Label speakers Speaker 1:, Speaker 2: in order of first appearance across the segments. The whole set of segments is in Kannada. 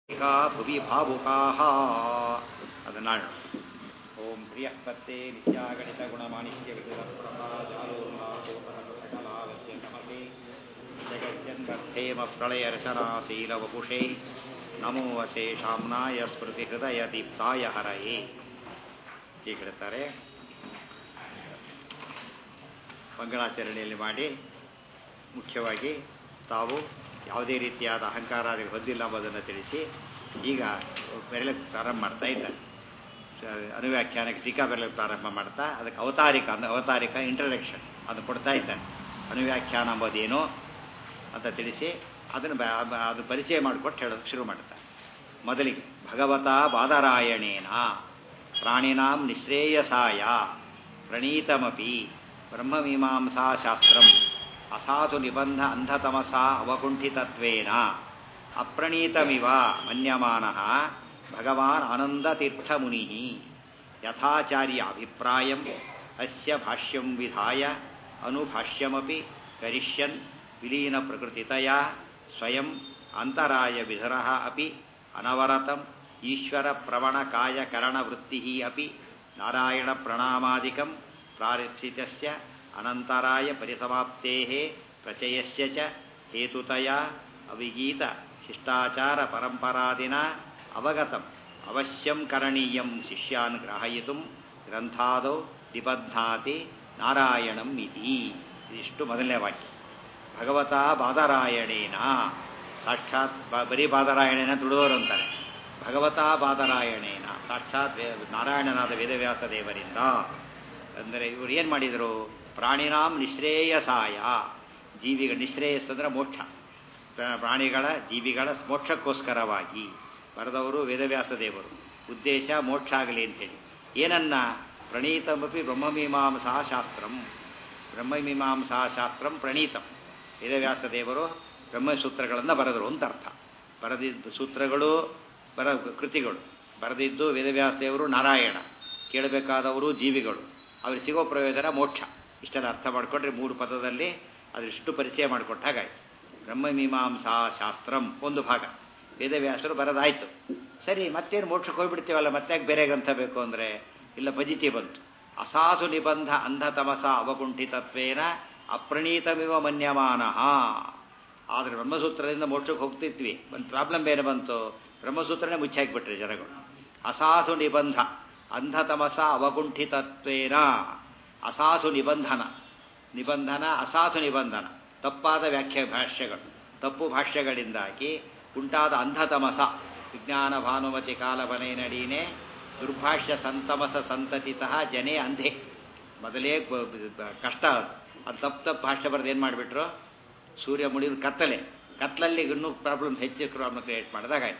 Speaker 1: का भुवि भावुकाः ಅದನ್ನಾಳು ಓಂ ಶ್ರಿಯಃ ಪತ್ತೆ ನಿತ್ಯಾಗಣಿತ ಗುಣಮಾಣಿಕ್ಯ ಸಮತೆ ಜಗಜ್ಜನ್ಮರ್ಥೇಮ ಪ್ರಳಯ ರಚನಾಶೀಲ ವಪುಷೇ ನಮೋ ಅಶೇಷಾಮ್ನಾಯ ಸ್ಮೃತಿ ಹೃದಯ ದೀಪ್ತಾಯ ಹರಯೇ ಹೀಗೆ ಹೇಳ್ತಾರೆ ಮಂಗಳಾಚರಣೆಯಲ್ಲಿ ಮಾಡಿ ಮುಖ್ಯವಾಗಿ ತಾವು ಯಾವುದೇ ರೀತಿಯಾದ ಅಹಂಕಾರಾದಿಗಳು ಹೊಂದಿಲ್ಲ ಎಂಬುದನ್ನು ತಿಳಿಸಿ ಈಗ ಬೆರಳಕ್ಕೆ ಪ್ರಾರಂಭ ಮಾಡ್ತಾ ಇದ್ದಾರೆ ಅನುವ್ಯಾಖ್ಯಾನಕ್ಕೆ ಟೀಕಾ ಬೆರಳಕ್ಕೆ ಪ್ರಾರಂಭ ಮಾಡ್ತಾ ಅದಕ್ಕೆ ಅವತಾರಿಕ ಅಂದ್ರೆ ಅವತಾರಿಕ ಇಂಟ್ರಡಕ್ಷನ್ ಅದು ಕೊಡ್ತಾ ಇದ್ದಾರೆ ಅನುವ್ಯಾಖ್ಯಾನ ಎಂಬುದೇನು ಅಂತ ತಿಳಿಸಿ ಅದನ್ನು ಅದು ಪರಿಚಯ ಮಾಡಿಕೊಟ್ಟು ಹೇಳೋದು ಶುರು ಮಾಡ್ತಾರೆ ಮೊದಲಿಗೆ ಭಗವತ ಬಾದರಾಯಣೇನ ಪ್ರಾಣಿನಾಂ ನಿಶ್ರೇಯಸಾಯ ಪ್ರಣೀತಮಪಿ ಬ್ರಹ್ಮಮೀಮಾಂಸಾ ಶಾಸ್ತ್ರಂ ಅಸಾಧು ನಿಬಂಧ ಅಂಧತಮಸ ಅವಕುಂಠಿತತ್ವೇನ ಅಪ್ರಣೀತಮಿವ ಮನ್ಯಮಾನಃ ಭಗವಾನ್ ಆನಂದತೀರ್ಥಮುನಿ ಯಥಾಚಾರ್ಯ ಅಭಿಪ್ರಾಯಂ ಅಸ್ಯ ಭಾಷ್ಯಂ ವಿಧಾಯ ಅನುಭಾಷ್ಯಮಪಿ ಕರಿಷ್ಯನ್ ವಿಲೀನ ಪ್ರಕೃತಿತಯ ಸ್ವಯಂ ಅಂತರಾಯ ವಿಧರಃ ಅಪಿ ಅನವರತಂ ಈಶ್ವರ ಪ್ರವಣ ಕಾಯ ಕರಣವೃತ್ತಿ ಅಪಿ ನಾರಾಯಣ ಪ್ರಣಾಮಾದಿಕಂ ಪ್ರಾರಪ್ಸಿತಸ್ಯ ಅನಂತರಾಯ ಪರಿಸಮಾಪ್ತೇಃ ಪ್ರಚಯಸ್ಯ ಚ ಹೇತುತಯ ಅವಿಗೀತ ಶಿಷ್ಟಾಚಾರ ಪರಂಪರಾದಿನ ಅವಗತಂ ಅವಶ್ಯಂ ಕರಣೀಯಂ ಶಿಷ್ಯಾನ್ ಗ್ರಹಯಿತುಂ ಗ್ರಂಥಾದೌ ನಿಬಧ್ನಾತಿ ನಾರಾಯಣಂ ಇತಿ ಇದಿಷ್ಟು ಮೊದಲನೇ ವಾಕ್ಯ ಭಗವತ ಬಾದರಾಯಣೇನ ಸಾಕ್ಷಾತ್ ಬರೀ ಬಾದರಾಯಣೇನ ತುಳಿದವರು ಅಂತಾರೆ ಭಗವತ ಬಾದರಾಯಣೇನ ಸಾಕ್ಷಾತ್ ನಾರಾಯಣನಾದ ವೇದವ್ಯಾಸ ದೇವರಿಂದ ಅಂದರೆ ಇವರು ಏನು ಮಾಡಿದರು ಪ್ರಾಣಿನಾಂ ನಿಶ್ರೇಯಸಾಯ ಜೀವಿಗಳ ನಿಶ್ರೇಯಸ್ ಅಂದರೆ ಮೋಕ್ಷ ಪ್ರಾಣಿಗಳ ಜೀವಿಗಳ ಮೋಕ್ಷಕ್ಕೋಸ್ಕರವಾಗಿ ಬರೆದವರು ವೇದವ್ಯಾಸ ದೇವರು ಉದ್ದೇಶ ಮೋಕ್ಷ ಆಗಲಿ ಅಂತೇಳಿ ಏನನ್ನ ಪ್ರಣೀತಮಪಿ ಬ್ರಹ್ಮಮೀಮಾಂಸಾ ಶಾಸ್ತ್ರಂ ಬ್ರಹ್ಮಮೀಮಾಂಸಾ ಶಾಸ್ತ್ರಂ ಪ್ರಣೀತಂ ವೇದವ್ಯಾಸ ದೇವರು ಬ್ರಹ್ಮಸೂತ್ರಗಳನ್ನು ಬರೆದರು ಅಂತ ಅರ್ಥ ಬರೆದಿದ್ದು ಸೂತ್ರಗಳು ಬರ ಕೃತಿಗಳು ಬರೆದಿದ್ದು ವೇದವ್ಯಾಸ ದೇವರು ನಾರಾಯಣ ಕೇಳಬೇಕಾದವರು ಜೀವಿಗಳು ಅವ್ರಿಗೆ ಸಿಗೋ ಪ್ರಯೋಜನ ಮೋಕ್ಷ ಇಷ್ಟೆಲ್ಲ ಅರ್ಥ ಮಾಡಿಕೊಂಡ್ರೆ ಮೂರು ಪದದಲ್ಲಿ ಅದರಿಷ್ಟು ಪರಿಚಯ ಮಾಡಿಕೊಟ್ಟ ಹಾಗಾಯ್ತು ಬ್ರಹ್ಮಮೀಮಾಂಸಾ ಶಾಸ್ತ್ರಂ ಒಂದು ಭಾಗ ವೇದವ್ಯಾಸರು ಬರೋದಾಯ್ತು ಸರಿ ಮತ್ತೇನು ಮೋಕ್ಷಕ್ಕೆ ಹೋಗ್ಬಿಡ್ತೀವಲ್ಲ ಮತ್ತೆ ಬೇರೆ ಗ್ರಂಥ ಬೇಕು ಅಂದರೆ ಇಲ್ಲ ಪಜಿತಿ ಬಂತು ಅಸಾಧು ನಿಬಂಧ ಅಂಧತಮಸ ಅವಕುಂಠಿತತ್ವೇನ ಅಪ್ರಣೀತಮಿವ ಮನ್ಯಮಾನ ಆದರೆ ಬ್ರಹ್ಮಸೂತ್ರದಿಂದ ಮೋಕ್ಷಕ್ಕೆ ಹೋಗ್ತಿದ್ವಿ ಒಂದು ಪ್ರಾಬ್ಲಮ್ ಬೇರೆ ಬಂತು ಬ್ರಹ್ಮಸೂತ್ರನೇ ಮುಚ್ಚಾಕಿಬಿಟ್ರಿ ಜನಗಳು ಅಸಾಧು ನಿಬಂಧ ಅಂಧತಮಸ ಅವಗುಂಠಿತತ್ವೇನ ಅಸಾಧು ನಿಬಂಧನ ನಿಬಂಧನ ಅಸಾಧು ನಿಬಂಧನ ತಪ್ಪಾದ ವ್ಯಾಖ್ಯಾ ಭಾಷ್ಯಗಳು ತಪ್ಪು ಭಾಷ್ಯಗಳಿಂದಾಗಿ ಉಂಟಾದ ಅಂಧತಮಸ ವಿಜ್ಞಾನ ಭಾನುಮತಿ ಕಾಲವನೇ ನಡೀನೆ ದುರ್ಭಾಷ್ಯ ಸಂತಮಸ ಸಂತತಿತಃ ಜನೇ ಅಂಧೆ ಮೊದಲೇ ಕಷ್ಟ ಅದು ತಪ್ಪು ತಪ್ಪು ಭಾಷ್ಯ ಬರೆದು ಏನು ಮಾಡಿಬಿಟ್ರು ಸೂರ್ಯ ಮುಡಿದು ಕತ್ತಲೆ ಕತ್ತಲಲ್ಲಿ ಇನ್ನೂ ಪ್ರಾಬ್ಲಮ್ ಹೆಚ್ಚು ಪ್ರಾಬ್ಲಮ್ ಕ್ರಿಯೇಟ್ ಮಾಡಿದಾಗಾಯ್ತು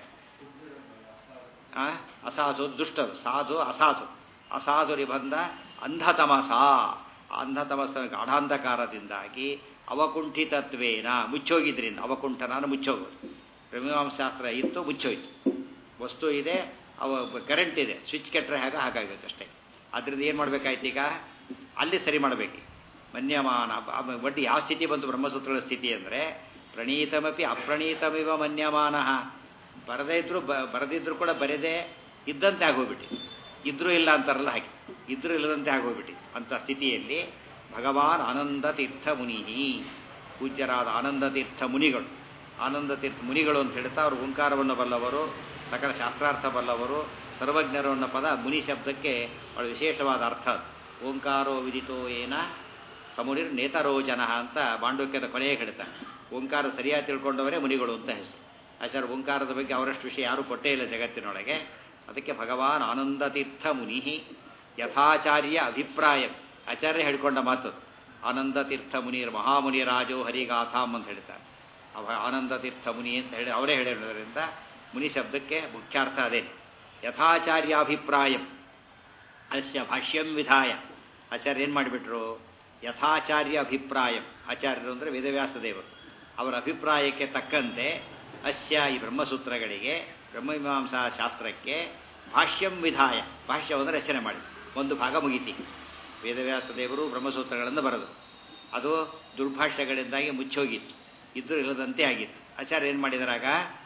Speaker 1: ಅಸಾಧು ದುಷ್ಟ ಸಾಧು ಅಸಾಧು ಅಸಾಧು ನಿಬಂಧ ಅಂಧತಮಸ ಅಂಧತಮಸ ಗಾಢಾಂಧಕಾರದಿಂದಾಗಿ ಅವಕುಂಠಿತತ್ವೇನ ಮುಚ್ಚೋಗಿದ್ರಿಂದ ಅವಕುಂಠನ ಮುಚ್ಚೋಗೋದು ಬ್ರಹ್ಮೀಮಾಂಸಾಸ್ತ್ರ ಇತ್ತು ಮುಚ್ಚೋಯ್ತು ವಸ್ತು ಇದೆ ಅವ ಕರೆಂಟ್ ಇದೆ ಸ್ವಿಚ್ ಕೆಟ್ಟರೆ ಹಾಗೆ ಹಾಗಾಗುತ್ತೆ ಅಷ್ಟೇ ಅದರಿಂದ ಏನು ಮಾಡಬೇಕಾಯ್ತು ಈಗ ಅಲ್ಲಿ ಸರಿ ಮಾಡಬೇಕು ಮನ್ಯಮಾನ ಒಟ್ಟು ಯಾವ ಸ್ಥಿತಿ ಬಂತು ಬ್ರಹ್ಮಸೂತ್ರಗಳ ಸ್ಥಿತಿ ಅಂದರೆ ಪ್ರಣೀತಮಪಿ ಅಪ್ರಣೀತಮಿವ ಮನ್ಯಮಾನ ಬರದೇ ಇದ್ರು ಬರದಿದ್ರು ಕೂಡ ಬರೆದೇ ಇದ್ದಂತೆ ಆಗೋಗ್ಬಿಟ್ಟು ಇದ್ರೂ ಇಲ್ಲ ಅಂತಾರಲ್ಲ ಹಾಗೆ ಇದ್ರೂ ಇಲ್ಲದಂತೆ ಆಗೋಗ್ಬಿಟ್ಟು ಅಂತ ಸ್ಥಿತಿಯಲ್ಲಿ ಭಗವಾನ್ ಆನಂದ ತೀರ್ಥ ಮುನಿ ಪೂಜ್ಯರಾದ ಆನಂದ ತೀರ್ಥ ಮುನಿಗಳು ಆನಂದ ತೀರ್ಥ ಮುನಿಗಳು ಅಂತ ಹೇಳ್ತಾ ಅವರು ಓಂಕಾರವನ್ನು ಬಲ್ಲವರು ಸಕಲ ಶಾಸ್ತ್ರಾರ್ಥ ಬಲ್ಲವರು ಸರ್ವಜ್ಞರು ಅನ್ನೋ ಪದ ಮುನಿ ಶಬ್ದಕ್ಕೆ ಬಹಳ ವಿಶೇಷವಾದ ಅರ್ಥ ಓಂಕಾರೋ ವಿದಿತೋ ಏನ ಸಮುನಿರ್ ನೇತರೋ ಜನ ಅಂತ ಮಾಂಡವ್ಯದ ಕೊನೆಯೇ ಹೇಳ್ತಾರೆ ಓಂಕಾರ ಸರಿಯಾಗಿ ತಿಳ್ಕೊಂಡವರೇ ಮುನಿಗಳು ಅಂತ ಹೆಸರು ಆಚಾರ್ಯ ಓಂಕಾರದ ಬಗ್ಗೆ ಅವರಷ್ಟು ವಿಷಯ ಯಾರೂ ಕೊಟ್ಟೇ ಇಲ್ಲ ಜಗತ್ತಿನೊಳಗೆ ಅದಕ್ಕೆ ಭಗವಾನ್ ಆನಂದ ತೀರ್ಥ ಮುನಿ ಯಥಾಚಾರ್ಯ ಅಭಿಪ್ರಾಯ ಆಚಾರ್ಯ ಹೇಳ್ಕೊಂಡ ಮಾತು ಆನಂದ ತೀರ್ಥ ಮುನಿಯರ್ ಮಹಾಮುನಿ ರಾಜೋ ಹರಿಗಾಥಾಮ್ ಅಂತ ಹೇಳ್ತಾರೆ ಅವ ಆನಂದ ತೀರ್ಥ ಮುನಿ ಅಂತ ಹೇಳಿ ಅವರೇ ಹೇಳಿರೋದ್ರಿಂದ ಮುನಿ ಶಬ್ದಕ್ಕೆ ಮುಖ್ಯಾರ್ಥ ಅದೇ ಯಥಾಚಾರ್ಯಾಭಿಪ್ರಾಯಂ ಅಸ್ಯ ಭಾಷ್ಯಂ ವಿಧಾಯ ಆಚಾರ್ಯ ಏನು ಮಾಡಿಬಿಟ್ರು ಯಥಾಚಾರ್ಯ ಅಭಿಪ್ರಾಯಂ ಆಚಾರ್ಯರು ಅಂದರೆ ವೇದವ್ಯಾಸ ದೇವರು ಅವರ ಅಭಿಪ್ರಾಯಕ್ಕೆ ತಕ್ಕಂತೆ ಅಸ್ಯ ಈ ಬ್ರಹ್ಮಸೂತ್ರಗಳಿಗೆ ಬ್ರಹ್ಮಮೀಮಾಂಸಾ ಶಾಸ್ತ್ರಕ್ಕೆ ಭಾಷ್ಯಂ ವಿಧಾಯ ಭಾಷ್ಯವನ್ನು ರಚನೆ ಮಾಡಿ ಒಂದು ಭಾಗ ಮುಗಿತಿ ವೇದವ್ಯಾಸ ದೇವರು ಬ್ರಹ್ಮಸೂತ್ರಗಳನ್ನು ಬರೆದು ಅದು ದುರ್ಭಾಷ್ಯಗಳಿಂದಾಗಿ ಮುಚ್ಚೋಗಿತ್ತು ಇದ್ರೂ ಇಲ್ಲದಂತೆ ಆಗಿತ್ತು ಆಚಾರ್ಯ ಏನು ಮಾಡಿದರಾಗ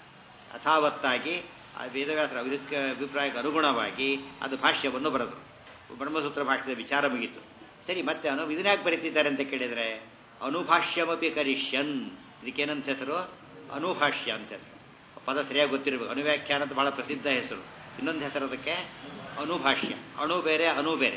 Speaker 1: ಯಥಾವತ್ತಾಗಿ ಆ ವೇದವ್ಯಾಸರ ಇದಕ್ಕೆ ಅಭಿಪ್ರಾಯಕ್ಕೆ ಅನುಗುಣವಾಗಿ ಅದು ಭಾಷ್ಯವನ್ನು ಬರೆದರು ಬ್ರಹ್ಮಸೂತ್ರ ಭಾಷ್ಯದ ವಿಚಾರ ಮುಗೀತು ಸರಿ ಮತ್ತೆ ಅನು ಇದನ್ಯಾಕೆ ಬರೀತಿದ್ದಾರೆ ಅಂತ ಕೇಳಿದರೆ ಅನುಭಾಷ್ಯಮಪಿ ಕರಿಷ್ಯನ್ ಇದಕ್ಕೇನಂತ ಹೆಸರು ಅನುಭಾಷ್ಯ ಅಂತ ಹೆಸರು ಪದ ಸರಿಯಾಗಿ ಗೊತ್ತಿರಬೇಕು ಅನುವ್ಯಾಖ್ಯಾನ ಅಂತ ಬಹಳ ಪ್ರಸಿದ್ಧ ಹೆಸರು ಇನ್ನೊಂದು ಹೆಸರು ಅದಕ್ಕೆ ಅನುಭಾಷ್ಯ ಅಣು ಬೇರೆ ಅನು ಬೇರೆ